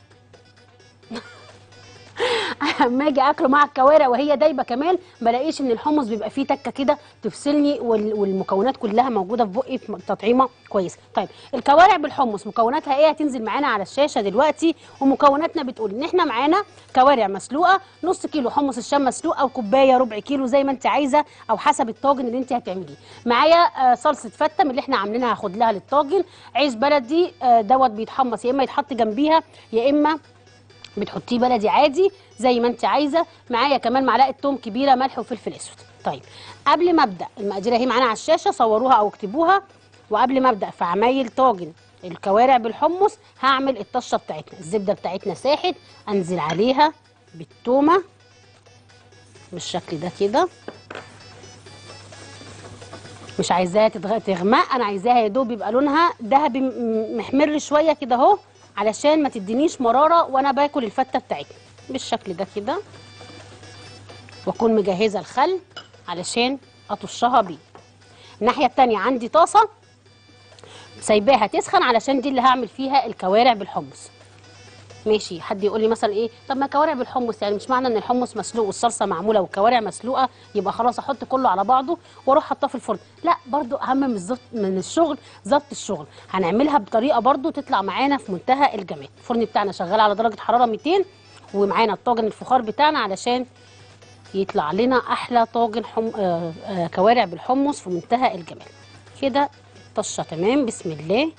اما اجي اكله مع الكوارع وهي دايبه كمان بلاقيش ان الحمص بيبقى فيه تكه كده تفصلني وال- والمكونات كلها موجوده في بقي في تطعيمه كويسه طيب الكوارع بالحمص مكوناتها ايه هتنزل معانا على الشاشه دلوقتي ومكوناتنا بتقول ان احنا معانا كوارع مسلوقه نص كيلو حمص الشام مسلوق او كوبايه ربع كيلو زي ما انت عايزه او حسب الطاجن اللي انت هتعمليه معايا آه، صلصه فته من اللي احنا عاملينها هاخد لها للطاجن عيش بلدي آه، دوت بيتحمص يا اما يتحط جنبيها يا اما بتحطيه بلدي عادي زي ما انت عايزه معايا كمان معلقه توم كبيره ملح وفلفل اسود طيب قبل ما ابدا المقادير اهي معانا على الشاشه صوروها او اكتبوها وقبل ما ابدا في عمايل طاجن الكوارع بالحمص هعمل الطشه بتاعتنا الزبده بتاعتنا ساحت انزل عليها بالتومه بالشكل ده كده مش عايزاها تتغ- تغمق انا عايزاها يا دوب يبقى لونها ذهبي م- محمر شويه كده اهو علشان ما تدينيش مراره وانا باكل الفته بتاعتنا بالشكل ده كده واكون مجهزه الخل علشان اطشها بيه الناحيه التانية عندي طاسه سايباها تسخن علشان دي اللي هعمل فيها الكوارع بالحمص ماشي حد يقول لي مثلا ايه طب ما كوارع بالحمص يعني مش معنى ان الحمص مسلوق والصلصه معموله والكوارع مسلوقه يبقى خلاص احط كله على بعضه واروح حاطاه في الفرن لا برضو اهم من الزبط من الشغل ظبط الشغل هنعملها بطريقه برضو تطلع معانا في منتهى الجمال الفرن بتاعنا شغال على درجه حراره 200 ومعانا الطاجن الفخار بتاعنا علشان يطلع لنا احلى طاجن حم... آه آه كوارع بالحمص في منتهى الجمال كده طشه تمام بسم الله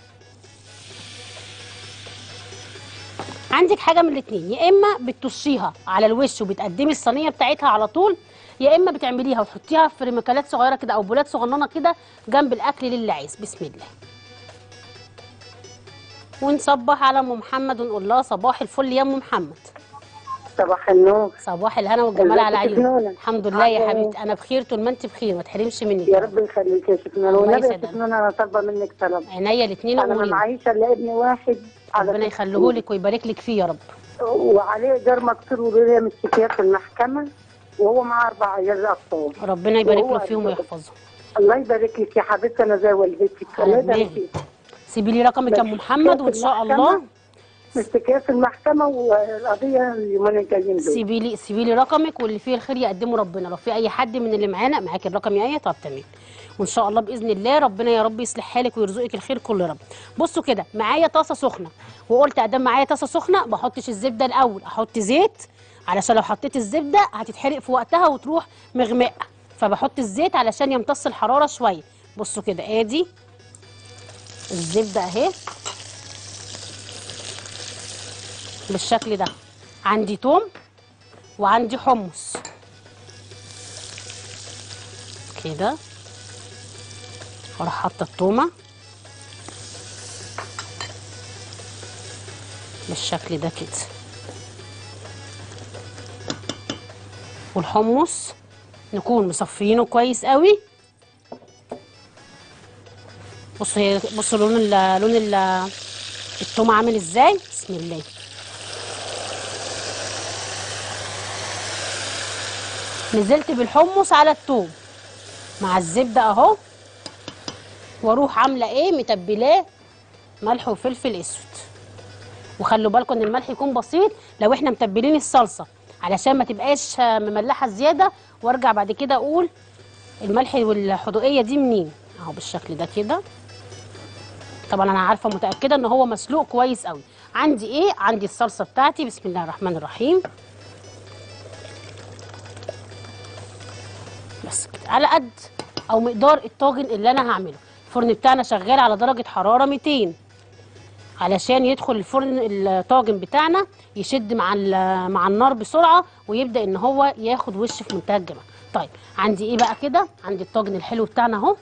عندك حاجه من الاثنين يا اما بتطشيها على الوش وبتقدمي الصينيه بتاعتها على طول يا اما بتعمليها وتحطيها في رمكلات صغيره كده او بولات صغننه كده جنب الاكل للي عايز بسم الله ونصبح على ام محمد ونقول لها صباح الفل يا ام محمد صباح النور صباح الهنا والجمال ازيك على يا عيونك شيخنونة؟ الحمد لله يا عاملة حبيبتي انا بخير طول ما انت بخير ما تحرمش منك يا رب يخليك يا شيخنا الله والنبي يا يسعدك. شيخنا انا طالبه منك طلب عينيا الاثنين انا امورين معيشه الا ابن واحد على ربنا يخليهولك ويبارك لك فيه يا رب وعليه جرم كتير وليه مشتكيات في المحكمه وهو معاه اربع عيال اطفال ربنا يبارك له وهو فيهم عايز- ويحفظهم الله يبارك لك يا حبيبتي انا زي والدتك على الله يبارك دماغي. فيك سيبي لي رقمك يا ام محمد وان شاء الله مشتكيه في المحكمه والقضيه اليومين الجايين دول سيبي لي سيبي لي رقمك واللي فيه الخير يقدمه ربنا لو في اي حد من اللي معانا معاك الرقم يا ايه طب تمام وان شاء الله باذن الله ربنا يا رب يصلح حالك ويرزقك الخير كل رب بصوا كده معايا طاسه سخنه وقلت ادام معايا طاسه سخنه ما احطش الزبده الاول احط زيت علشان لو حطيت الزبده هتتحرق في وقتها وتروح مغمقه فبحط الزيت علشان يمتص الحراره شويه بصوا كده ادي الزبده اهي بالشكل ده عندي توم وعندي حمص كده واروح حاطه التومه بالشكل ده كده والحمص نكون مصفيينه كويس قوي بصوا هي بصوا لون ال لون ال التوم عامل ازاي بسم الله نزلت بالحمص على التوم مع الزبده اهو واروح عامله ايه متبلاه ملح وفلفل اسود وخلوا بالكم ان الملح يكون بسيط لو احنا متبلين الصلصه علشان ما تبقاش مملحه زياده وارجع بعد كده اقول الملح والحدوقيه دي منين اهو بالشكل ده كده طبعا انا عارفه متاكده ان هو مسلوق كويس قوي عندي ايه عندي الصلصه بتاعتي بسم الله الرحمن الرحيم بس كده على قد او مقدار الطاجن اللي انا هعمله الفرن بتاعنا شغال على درجه حراره 200 علشان يدخل الفرن الطاجن بتاعنا يشد مع ال- مع النار بسرعه ويبدا ان هو ياخد وش في منتهى الجمال طيب عندي ايه بقى كده عندي الطاجن الحلو بتاعنا اهو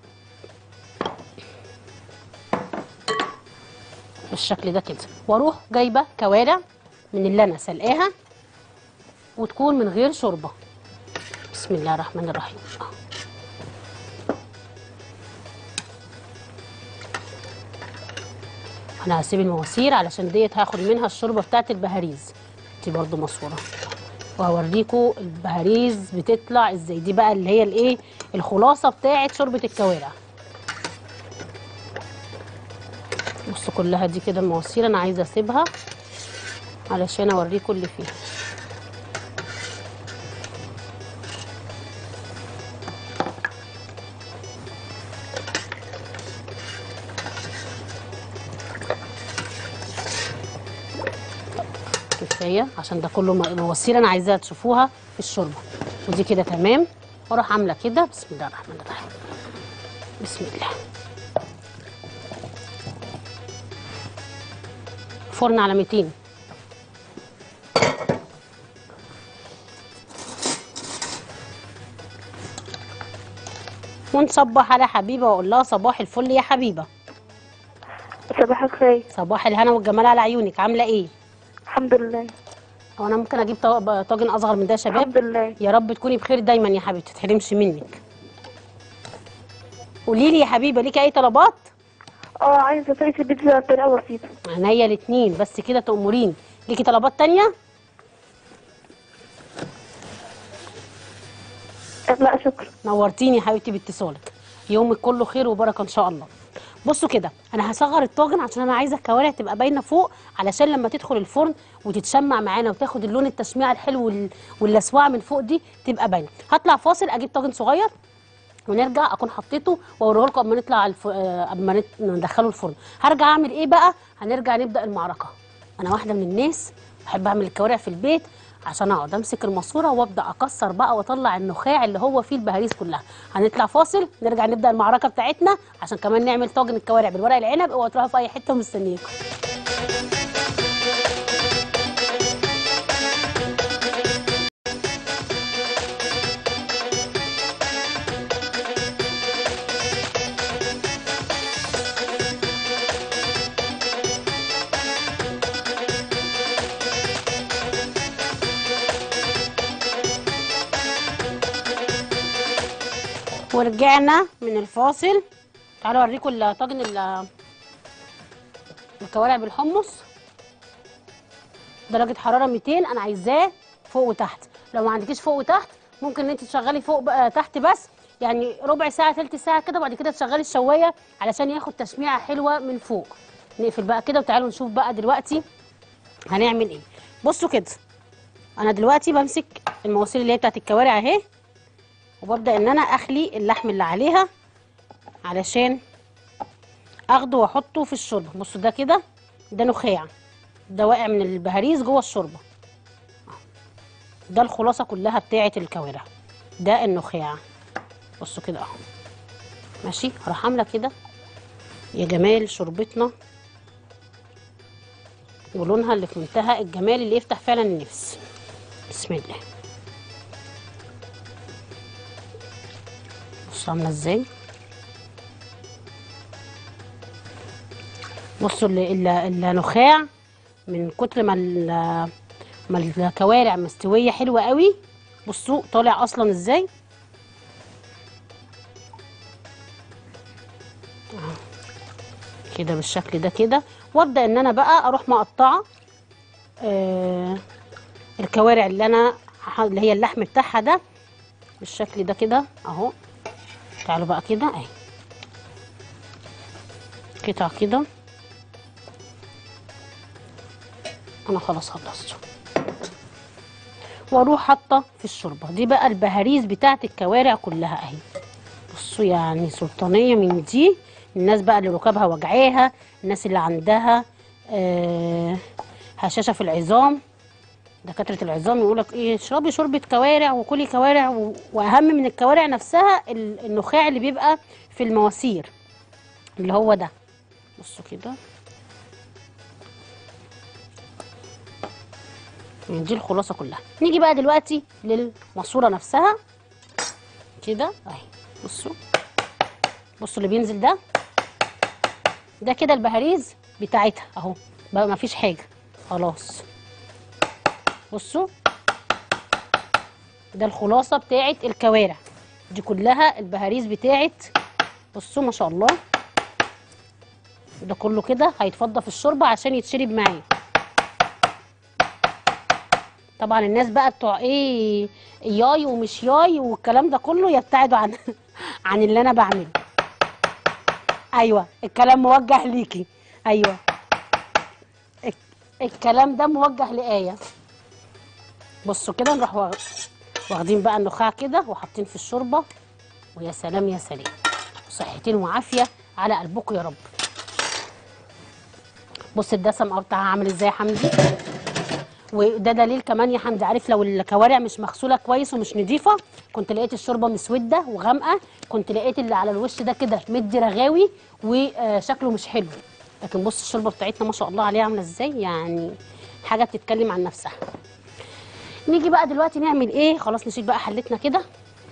بالشكل ده كده واروح جايبه كوارع من اللي انا سلقاها وتكون من غير شوربه بسم الله الرحمن الرحيم آه. انا هسيب المواسير علشان ديت هاخد منها الشوربه بتاعت البهاريز دي برضو مصوره وهوريكم البهاريز بتطلع ازاي دي بقى اللي هي الايه الخلاصه بتاعت شوربه الكوارع بصوا كلها دي كده المواسير انا عايزه اسيبها علشان اوريكم اللي فيها كفايه عشان ده كله م- مواسير انا عايزاها تشوفوها في الشوربه ودي كده تمام واروح عامله كده بسم الله الرحمن الرحيم بسم الله فرن على 200 ونصبح على حبيبه واقول لها صباح الفل يا حبيبه صباح الخير صباح الهنا والجمال على عيونك عامله ايه الحمد لله هو انا ممكن اجيب طا- طاجن اصغر من ده يا شباب الحمد لله يا رب تكوني بخير دايما يا حبيبتي تتحرمش منك قولي لي يا حبيبه ليكي اي طلبات اه عايزه طريقه البيتزا بطريقه بسيطه عينيا الاتنين بس كده تأمرين ليكي طلبات تانية لا شكرا نورتيني يا حبيبتي باتصالك يومك كله خير وبركه ان شاء الله بصوا كده انا هصغر الطاجن عشان انا عايزه الكوارع تبقى باينه فوق علشان لما تدخل الفرن وتتشمع معانا وتاخد اللون التشميع الحلو وال- واللسوعه من فوق دي تبقى باينه هطلع فاصل اجيب طاجن صغير ونرجع اكون حطيته واوريه لكم اما نطلع الف... آه، قبل ما نت- ندخله الفرن هرجع اعمل ايه بقى هنرجع نبدا المعركه انا واحده من الناس بحب اعمل الكوارع في البيت عشان اقعد امسك الماسوره وابدا اكسر بقى واطلع النخاع اللي هو فيه البهاريز كلها هنطلع فاصل نرجع نبدا المعركه بتاعتنا عشان كمان نعمل طاجن الكوارع بالورق العنب اوعوا تروحوا في اي حته مستنيكم ورجعنا من الفاصل تعالوا اوريكم الطاجن ال- الكوارع بالحمص درجه حراره 200 انا عايزاه فوق وتحت لو ما عندكيش فوق وتحت ممكن ان انت تشغلي فوق بقى تحت بس يعني ربع ساعه ثلث ساعه كده وبعد كده تشغلي الشوايه علشان ياخد تشميعه حلوه من فوق نقفل بقى كده وتعالوا نشوف بقى دلوقتي هنعمل ايه بصوا كده انا دلوقتي بمسك المواسير اللي هي بتاعت الكوارع اهي وببدا ان انا اخلي اللحم اللي عليها علشان اخده واحطه في الشوربه بصوا ده كده ده نخاع ده واقع من البهاريز جوه الشوربه ده الخلاصه كلها بتاعه الكوارع ده النخاع بصوا كده اهو ماشي هروح عامله كده يا جمال شوربتنا ولونها اللي في منتهى الجمال اللي يفتح فعلا النفس بسم الله بصوا عامله ازاي بصوا ال- ال- النخاع من كتر ما ال- ما الكوارع مستويه حلوه قوي بصوا طالع اصلا ازاي آه. كده بالشكل ده كده وابدا ان انا بقى اروح مقطعه آه الكوارع اللي انا هح- اللي هي اللحم بتاعها ده بالشكل ده كده اهو تعالوا بقى كده اهي قطع كده انا خلاص خلصت واروح حاطه في الشوربه دي بقى البهاريز بتاعت الكوارع كلها اهي بصوا يعني سلطانيه من دي الناس بقى اللي ركابها وجعاها الناس اللي عندها آه هشاشه في العظام دكاتره العظام يقول لك ايه اشربي شوربه كوارع وكلي كوارع و... واهم من الكوارع نفسها ال- النخاع اللي بيبقى في المواسير اللي هو ده بصوا كده يعني دي الخلاصه كلها نيجي بقى دلوقتي للماسوره نفسها كده اهي بصوا بصوا اللي بينزل ده ده كده البهاريز بتاعتها اهو بقى ما فيش حاجه خلاص بصوا ده الخلاصه بتاعت الكوارع دي كلها البهاريز بتاعت بصوا ما شاء الله ده كله كده هيتفضى في الشوربه عشان يتشرب معايا طبعا الناس بقى بتوع ايه ياي ومش ياي والكلام ده كله يبتعدوا عن عن اللي انا بعمله ايوه الكلام موجه ليكي ايوه الك- الكلام ده موجه لآية بصوا كده نروح واخ- واخدين بقى النخاع كده وحاطين في الشوربه ويا سلام يا سلام صحتين وعافيه على قلبكم يا رب بص الدسم بتاعها عامل ازاي يا حمدي وده دليل كمان يا حمدي عارف لو الكوارع مش مغسوله كويس ومش نضيفه كنت لقيت الشوربه مسوده وغامقه كنت لقيت اللي على الوش ده كده مدي رغاوي وشكله مش حلو لكن بص الشوربه بتاعتنا ما شاء الله عليها عامله ازاي يعني حاجه بتتكلم عن نفسها نيجي بقى دلوقتي نعمل ايه خلاص نشيل بقى حلتنا كده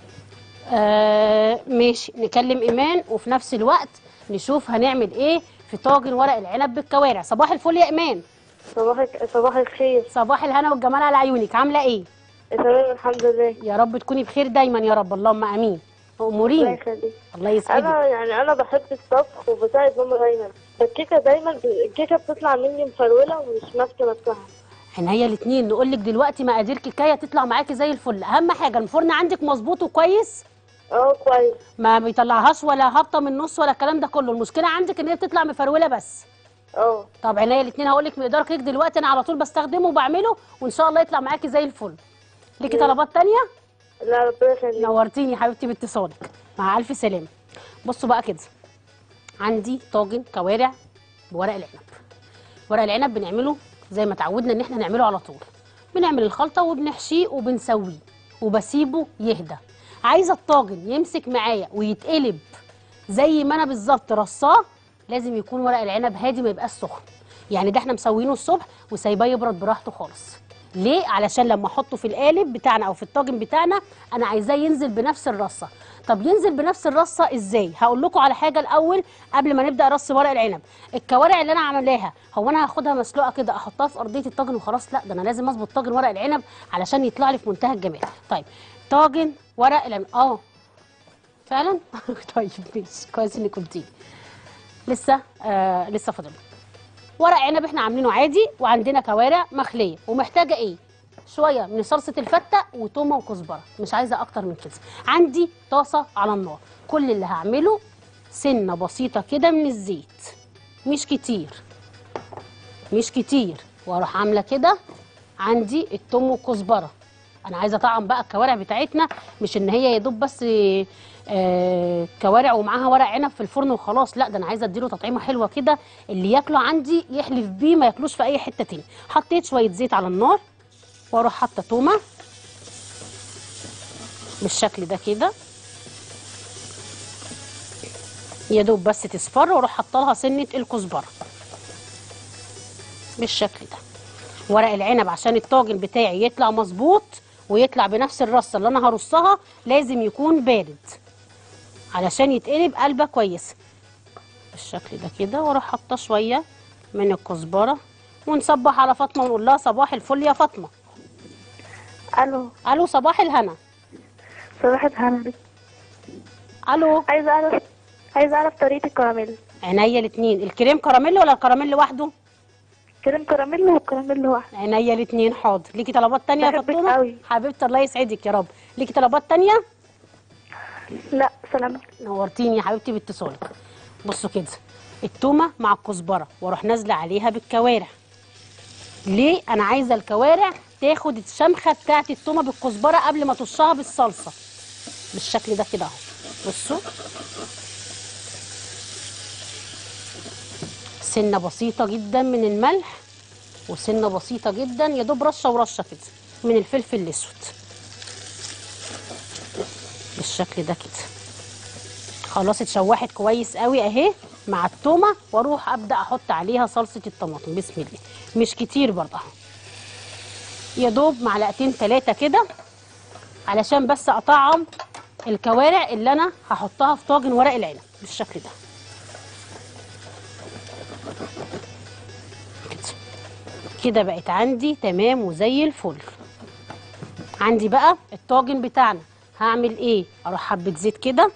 آه ماشي نكلم ايمان وفي نفس الوقت نشوف هنعمل ايه في طاجن ورق العنب بالكوارع صباح الفل يا ايمان صباح صباح الخير صباح الهنا والجمال على عيونك عامله ايه تمام الحمد لله يا رب تكوني بخير دايما يا رب اللهم امين الله امورين يخليك الله يسعدك انا يعني انا بحب الطبخ وبساعد ماما دايما الكيكه دايما الكيكه بتطلع مني مفروله ومش ماسكه نفسها عينيا الاثنين نقول لك دلوقتي مقادير كيكايه تطلع معاكي زي الفل اهم حاجه الفرن عندك مظبوط وكويس اه كويس ما بيطلعهاش ولا هابطه من النص ولا الكلام ده كله المشكله عندك ان هي بتطلع مفروله بس اه طب عينيا الاثنين هقول لك مقدار كيك دلوقتي انا على طول بستخدمه وبعمله وان شاء الله يطلع معاكي زي الفل ليكي طلبات تانية لا ربنا يخليك نورتيني يا حبيبتي باتصالك مع الف سلامه بصوا بقى كده عندي طاجن كوارع بورق العنب ورق العنب بنعمله زي ما اتعودنا ان احنا نعمله على طول بنعمل الخلطه وبنحشيه وبنسويه وبسيبه يهدى عايزه الطاجن يمسك معايا ويتقلب زي ما انا بالظبط رصاه لازم يكون ورق العنب هادي ما يبقاش سخن يعني ده احنا مسوينه الصبح وسايباه يبرد براحته خالص ليه علشان لما احطه في القالب بتاعنا او في الطاجن بتاعنا انا عايزاه ينزل بنفس الرصه طب ينزل بنفس الرصه ازاي هقول لكم على حاجه الاول قبل ما نبدا رص ورق العنب الكوارع اللي انا عاملاها هو انا هاخدها مسلوقه كده احطها في ارضيه الطاجن وخلاص لا ده انا لازم اظبط طاجن ورق العنب علشان يطلع لي في منتهى الجمال طيب طاجن ورق العنب اه فعلا طيب ماشي كويس انك قلتي لسه آه لسه فاضل ورق عنب احنا عاملينه عادي وعندنا كوارع مخليه ومحتاجه ايه شويه من صلصه الفته وتومه وكزبره مش عايزه اكتر من كده عندي طاسه على النار كل اللي هعمله سنه بسيطه كده من الزيت مش كتير مش كتير واروح عامله كده عندي التوم والكزبره انا عايزه اطعم بقى الكوارع بتاعتنا مش ان هي يا دوب بس آه كوارع ومعاها ورق عنب في الفرن وخلاص لا ده انا عايزه اديله تطعيمه حلوه كده اللي ياكله عندي يحلف بيه ما ياكلوش في اي حته تاني حطيت شويه زيت على النار واروح حاطه تومه بالشكل ده كده يا دوب بس تصفر واروح حاطه لها سنه الكزبره بالشكل ده ورق العنب عشان الطاجن بتاعي يطلع مظبوط ويطلع بنفس الرصه اللي انا هرصها لازم يكون بارد علشان يتقلب قلبه كويسه بالشكل ده كده واروح حاطه شويه من الكزبره ونصبح على فاطمه ونقول لها صباح الفل يا فاطمه الو الو صباح الهنا صباح الهنا الو عايزه اعرف عايزه اعرف طريقه الكراميل عينيا الاثنين الكريم كراميل ولا الكراميل لوحده كريم كراميل وكراميل واحد عينيا الاثنين حاضر ليكي طلبات تانية يا بحبك فاطمه قوي. حبيبتي الله يسعدك يا رب ليكي طلبات تانية لا سلامتك نورتيني يا حبيبتي باتصالك بصوا كده التومه مع الكزبره واروح نازله عليها بالكوارع ليه انا عايزه الكوارع تاخد الشمخه بتاعت التومه بالكزبره قبل ما ترشها بالصلصه بالشكل ده كده اهو بصوا سنه بسيطه جدا من الملح وسنه بسيطه جدا يا دوب رشه ورشه كده من الفلفل الاسود بالشكل ده كده خلاص اتشوحت كويس قوي اهي مع التومه واروح ابدا احط عليها صلصه الطماطم بسم الله مش كتير برضه اهو يا دوب معلقتين ثلاثه كده علشان بس اطعم الكوارع اللي انا هحطها في طاجن ورق العنب بالشكل ده كده. كده بقت عندي تمام وزي الفل عندي بقى الطاجن بتاعنا هعمل ايه اروح حبه زيت كده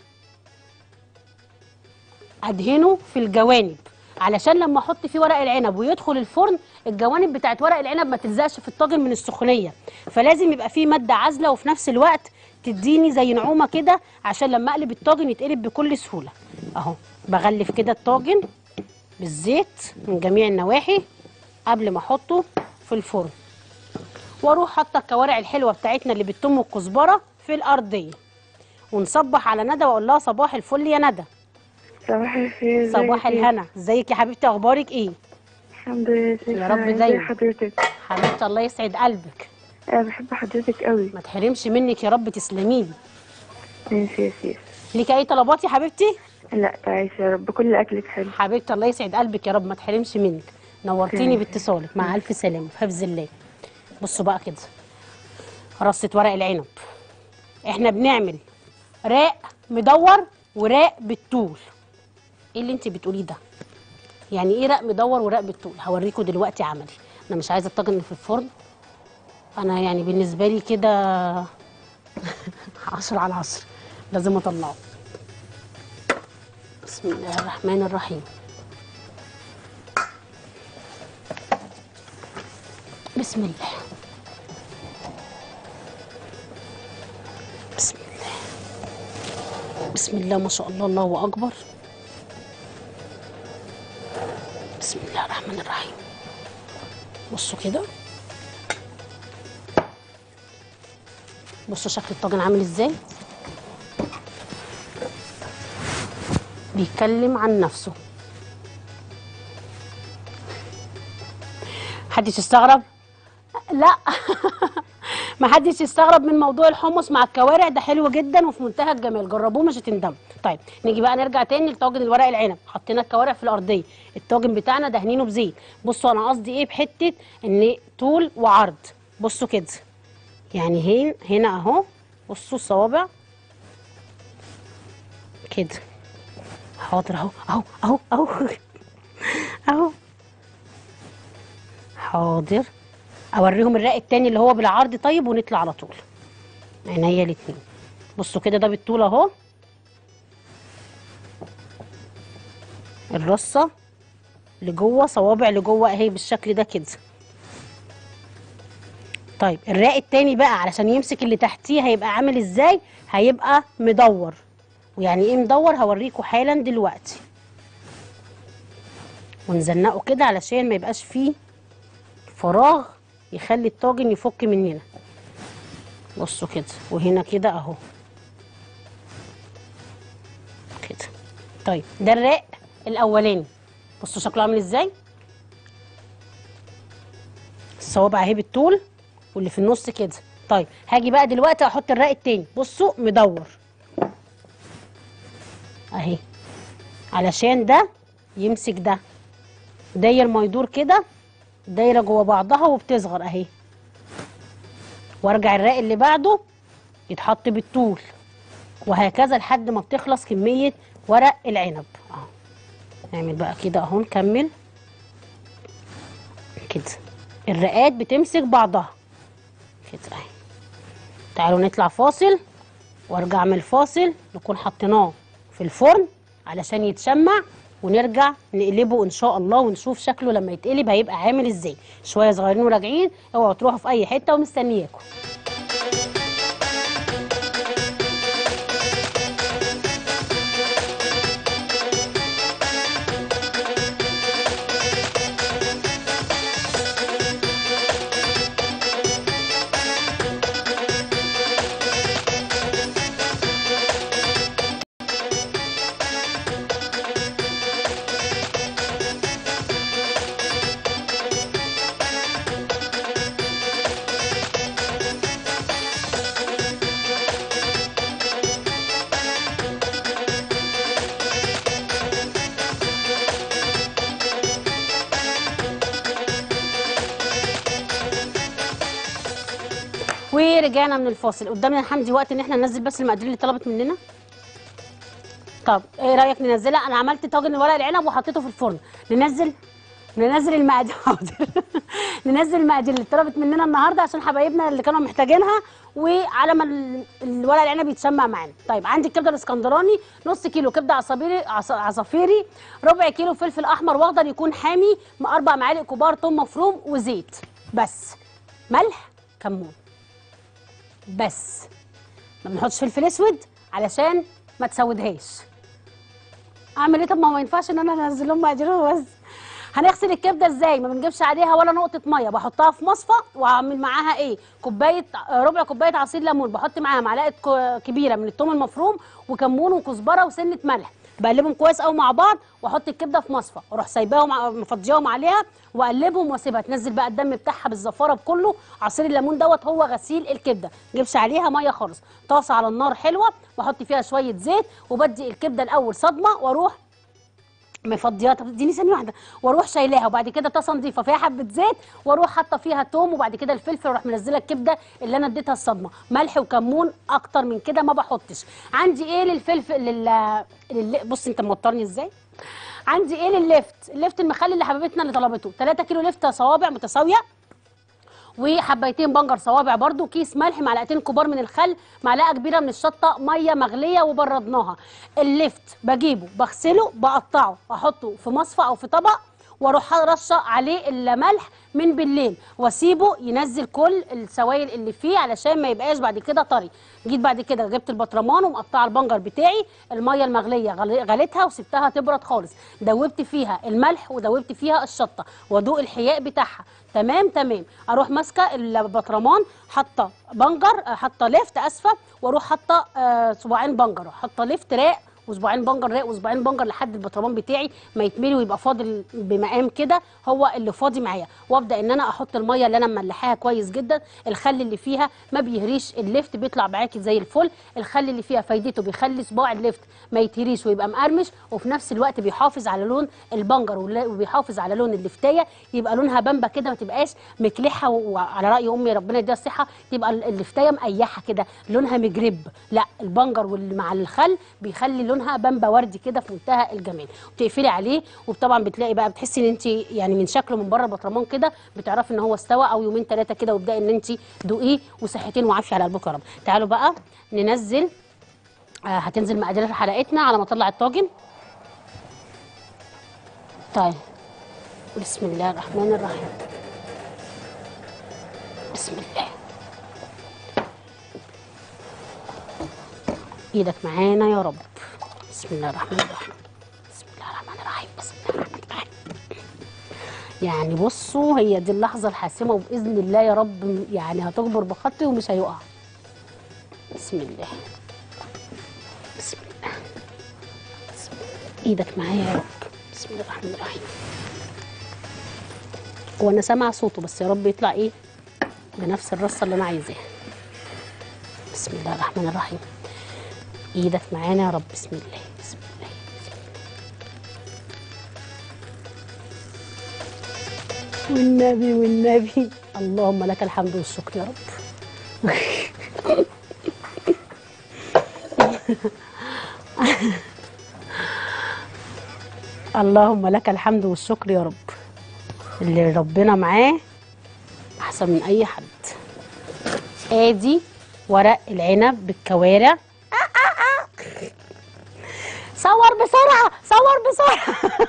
ادهنه في الجوانب علشان لما احط فيه ورق العنب ويدخل الفرن الجوانب بتاعت ورق العنب ما تلزقش في الطاجن من السخونيه فلازم يبقى فيه ماده عازله وفي نفس الوقت تديني زي نعومه كده عشان لما اقلب الطاجن يتقلب بكل سهوله اهو بغلف كده الطاجن بالزيت من جميع النواحي قبل ما احطه في الفرن واروح حاطه الكوارع الحلوه بتاعتنا اللي بالثوم والكزبره في الارضيه ونصبح على ندى واقول لها صباح الفل يا ندى صباح الخير ازيك صباح يا- الهنا ازيك يا حبيبتي اخبارك ايه الحمد لله يا رب ازي دايما. حضرتك حبيبتي الله يسعد قلبك انا بحب حضرتك قوي ما تحرمش منك يا رب تسلمي لي ماشي يا سيف ليك اي طلبات يا حبيبتي لا تعيش يا رب كل اكلك حلو حبيبتي الله يسعد قلبك يا رب ما تحرمش منك نورتيني باتصالك مع الف سلامه في حفظ الله بصوا بقى كده رصه ورق العنب احنا بنعمل راق مدور وراق بالطول ايه اللي انت بتقوليه ده يعني ايه راق مدور وراق بالطول هوريكم دلوقتي عملي انا مش عايزه الطاجن اللي في الفرن انا يعني بالنسبه لي كده عشرة على عشرة لازم اطلعه بسم الله الرحمن الرحيم بسم الله بسم الله بسم الله ما شاء الله الله اكبر بسم الله الرحمن الرحيم بصوا كده بصوا شكل الطاجن عامل ازاي بيتكلم عن نفسه محدش يستغرب لا ما حدش يستغرب من موضوع الحمص مع الكوارع ده حلو جدا وفي منتهى الجمال جربوه مش هتندموا طيب نيجي بقى نرجع تاني لطاجن الورق العنب حطينا الكوارع في الارضيه الطاجن بتاعنا دهنينه بزيت بصوا انا قصدي ايه بحته ان طول وعرض بصوا كده يعني هين هنا اهو بصوا الصوابع كده حاضر اهو اهو اهو اهو اهو حاضر اوريهم الرق التاني اللي هو بالعرض طيب ونطلع على طول عينيا الاتنين بصوا كده ده بالطول اهو الرصه لجوه صوابع لجوه اهي بالشكل ده كده طيب الراق التاني بقى علشان يمسك اللي تحتيه هيبقى عامل ازاي هيبقى مدور ويعني ايه مدور هوريكم حالا دلوقتي ونزنقه كده علشان ما يبقاش فيه فراغ يخلي الطاجن يفك مننا بصوا كده وهنا كده اهو كده طيب ده الراق الاولاني بصوا شكله عامل ازاي الصوابع اهي بالطول واللي في النص كده طيب هاجي بقى دلوقتي احط الراق التاني بصوا مدور اهي علشان ده يمسك ده داير ما يدور كده دايره جوه بعضها وبتصغر اهي وارجع الراق اللي بعده يتحط بالطول وهكذا لحد ما بتخلص كميه ورق العنب اهو نعمل بقى كده اهو نكمل كده الرقات بتمسك بعضها كده اهي تعالوا نطلع فاصل وارجع من الفاصل نكون حطيناه في الفرن علشان يتشمع ونرجع نقلبه ان شاء الله ونشوف شكله لما يتقلب هيبقى عامل ازاي شويه صغيرين وراجعين اوعوا تروحوا في اي حته ومستنياكم ورجعنا من الفاصل قدامنا يا حمدي وقت ان احنا ننزل بس المقادير اللي طلبت مننا طب ايه رايك ننزلها انا عملت طاجن ورق العنب وحطيته في الفرن ننزل ننزل المقادير حاضر ننزل المقادير اللي طلبت مننا النهارده عشان حبايبنا اللي كانوا محتاجينها وعلى ما ال- الورق العنب يتشمع معانا طيب عندي الكبده الاسكندراني نص كيلو كبده عصافيري عص- عصافيري ربع كيلو فلفل احمر واخضر يكون حامي مع اربع معالق كبار ثوم مفروم وزيت بس ملح كمون بس ما بنحطش فلفل اسود علشان ما تسودهاش اعمل ايه طب ما ما ينفعش ان انا انزل لهم مقاديرهم بس هنغسل الكبده ازاي ما بنجيبش عليها ولا نقطه ميه بحطها في مصفى واعمل معاها ايه كوبايه آه، ربع كوبايه عصير ليمون بحط معاها معلقه كو- كبيره من الثوم المفروم وكمون وكزبره وسنه ملح بقلبهم كويس قوي مع بعض واحط الكبده في مصفى واروح سايباهم ع- مفضياهم عليها واقلبهم واسيبها تنزل بقى الدم بتاعها بالزفاره بكله عصير الليمون دوت هو غسيل الكبده ما نجيبش عليها ميه خالص طاسه على النار حلوه واحط فيها شويه زيت وبدي الكبده الاول صدمه واروح مفضياها طب اديني ثانيه واحده واروح شايلاها وبعد كده طاسه نظيفه فيها حبه زيت واروح حاطه فيها توم وبعد كده الفلفل واروح منزله الكبده اللي انا اديتها الصدمه ملح وكمون اكتر من كده ما بحطش عندي ايه للفلفل لل, لل... بص انت موترني ازاي عندي ايه لللفت اللفت المخلي اللي حبيبتنا اللي طلبته 3 كيلو لفته صوابع متساويه وحبايتين بنجر صوابع برضو كيس ملح معلقتين كبار من الخل معلقه كبيره من الشطه ميه مغليه وبردناها اللفت بجيبه بغسله بقطعه احطه في مصفى او في طبق واروح رشه عليه الملح من بالليل واسيبه ينزل كل السوائل اللي فيه علشان ما يبقاش بعد كده طري جيت بعد كده جبت البطرمان ومقطعه البنجر بتاعي الميه المغليه غلي- غليتها وسبتها تبرد خالص دوبت فيها الملح ودوبت فيها الشطه وادوق الحياء بتاعها تمام تمام اروح ماسكه البطرمان حاطه بنجر آه، حاطه لفت اسفه واروح حاطه آه، صباعين بنجر حاطه لفت راق وصباعين بنجر راق وصباعين بنجر لحد البطرمان بتاعي ما يتملي ويبقى فاضل بمقام كده هو اللي فاضي معايا وابدا ان انا احط الميه اللي انا مملحاها كويس جدا الخل اللي فيها ما بيهريش اللفت بيطلع معاكي زي الفل الخل اللي فيها فايدته بيخلي صباع اللفت ما يتهريش ويبقى مقرمش وفي نفس الوقت بيحافظ على لون البنجر ولا- وبيحافظ على لون اللفتايه يبقى لونها بامبا كده ما تبقاش مكلحه وعلى راي امي ربنا يديها الصحه تبقى اللفتايه مقيحه كده لونها مجرب لا البنجر واللي مع الخل بيخلي لونها بامبا وردي كده في منتهى الجمال وتقفلي عليه وطبعا بتلاقي بقى بتحسي ان انت يعني من شكله من بره البطرمان كده بتعرفي ان هو استوى او يومين ثلاثه كده وابداي ان انت دوقيه وصحتين وعافيه على قلبك يا رب تعالوا بقى ننزل آه هتنزل مقادير حلقتنا على ما اطلع الطاجن طيب بسم الله الرحمن الرحيم بسم الله ايدك معانا يا رب بسم الله الرحمن الرحيم بسم الله الرحمن الرحيم بسم الله الرحمن الرحيم يعني بصوا هي دي اللحظة الحاسمة وبإذن الله يا رب يعني هتجبر بخطي ومش هيقع بسم الله بسم الله بسم الله ايدك معايا يا رب بسم الله الرحمن الرحيم هو انا سامعه صوته بس يا رب يطلع ايه بنفس الرصه اللي انا عايزاها بسم الله الرحمن الرحيم ايدك معانا يا رب بسم الله بسم الله والنبي والنبي اللهم لك الحمد والشكر يا رب اللهم لك الحمد والشكر يا رب اللي ربنا معاه احسن من اي حد ادي ورق العنب بالكوارع صور بسرعه صور بسرعه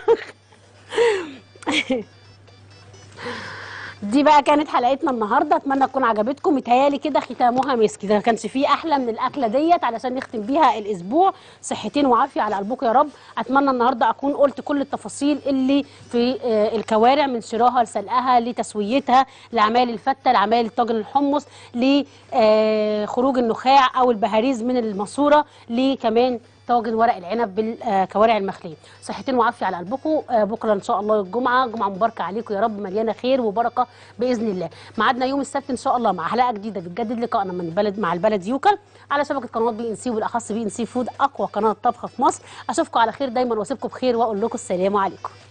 دي بقى كانت حلقتنا النهارده اتمنى تكون عجبتكم متهيالي كده ختامها مسك ده ما كانش فيه احلى من الاكله ديت علشان نختم بيها الاسبوع صحتين وعافيه على قلبكم يا رب اتمنى النهارده اكون قلت كل التفاصيل اللي في آه، الكوارع من شراها لسلقها لتسويتها لعمال الفته لعمال طاجن الحمص لخروج النخاع او البهاريز من الماسوره لكمان طاجن ورق العنب بالكوارع المخليه صحتين وعافيه على قلبكم آه، بكره ان شاء الله الجمعه جمعه مباركه عليكم يا رب مليانه خير وبركه باذن الله ميعادنا يوم السبت ان شاء الله مع حلقه جديده بتجدد لقائنا من البلد مع البلد يوكل على شبكه قنوات بي ان سي وبالاخص بي ان سي فود اقوى قناه طبخه في مصر اشوفكم على خير دايما واسيبكم بخير واقول لكم السلام عليكم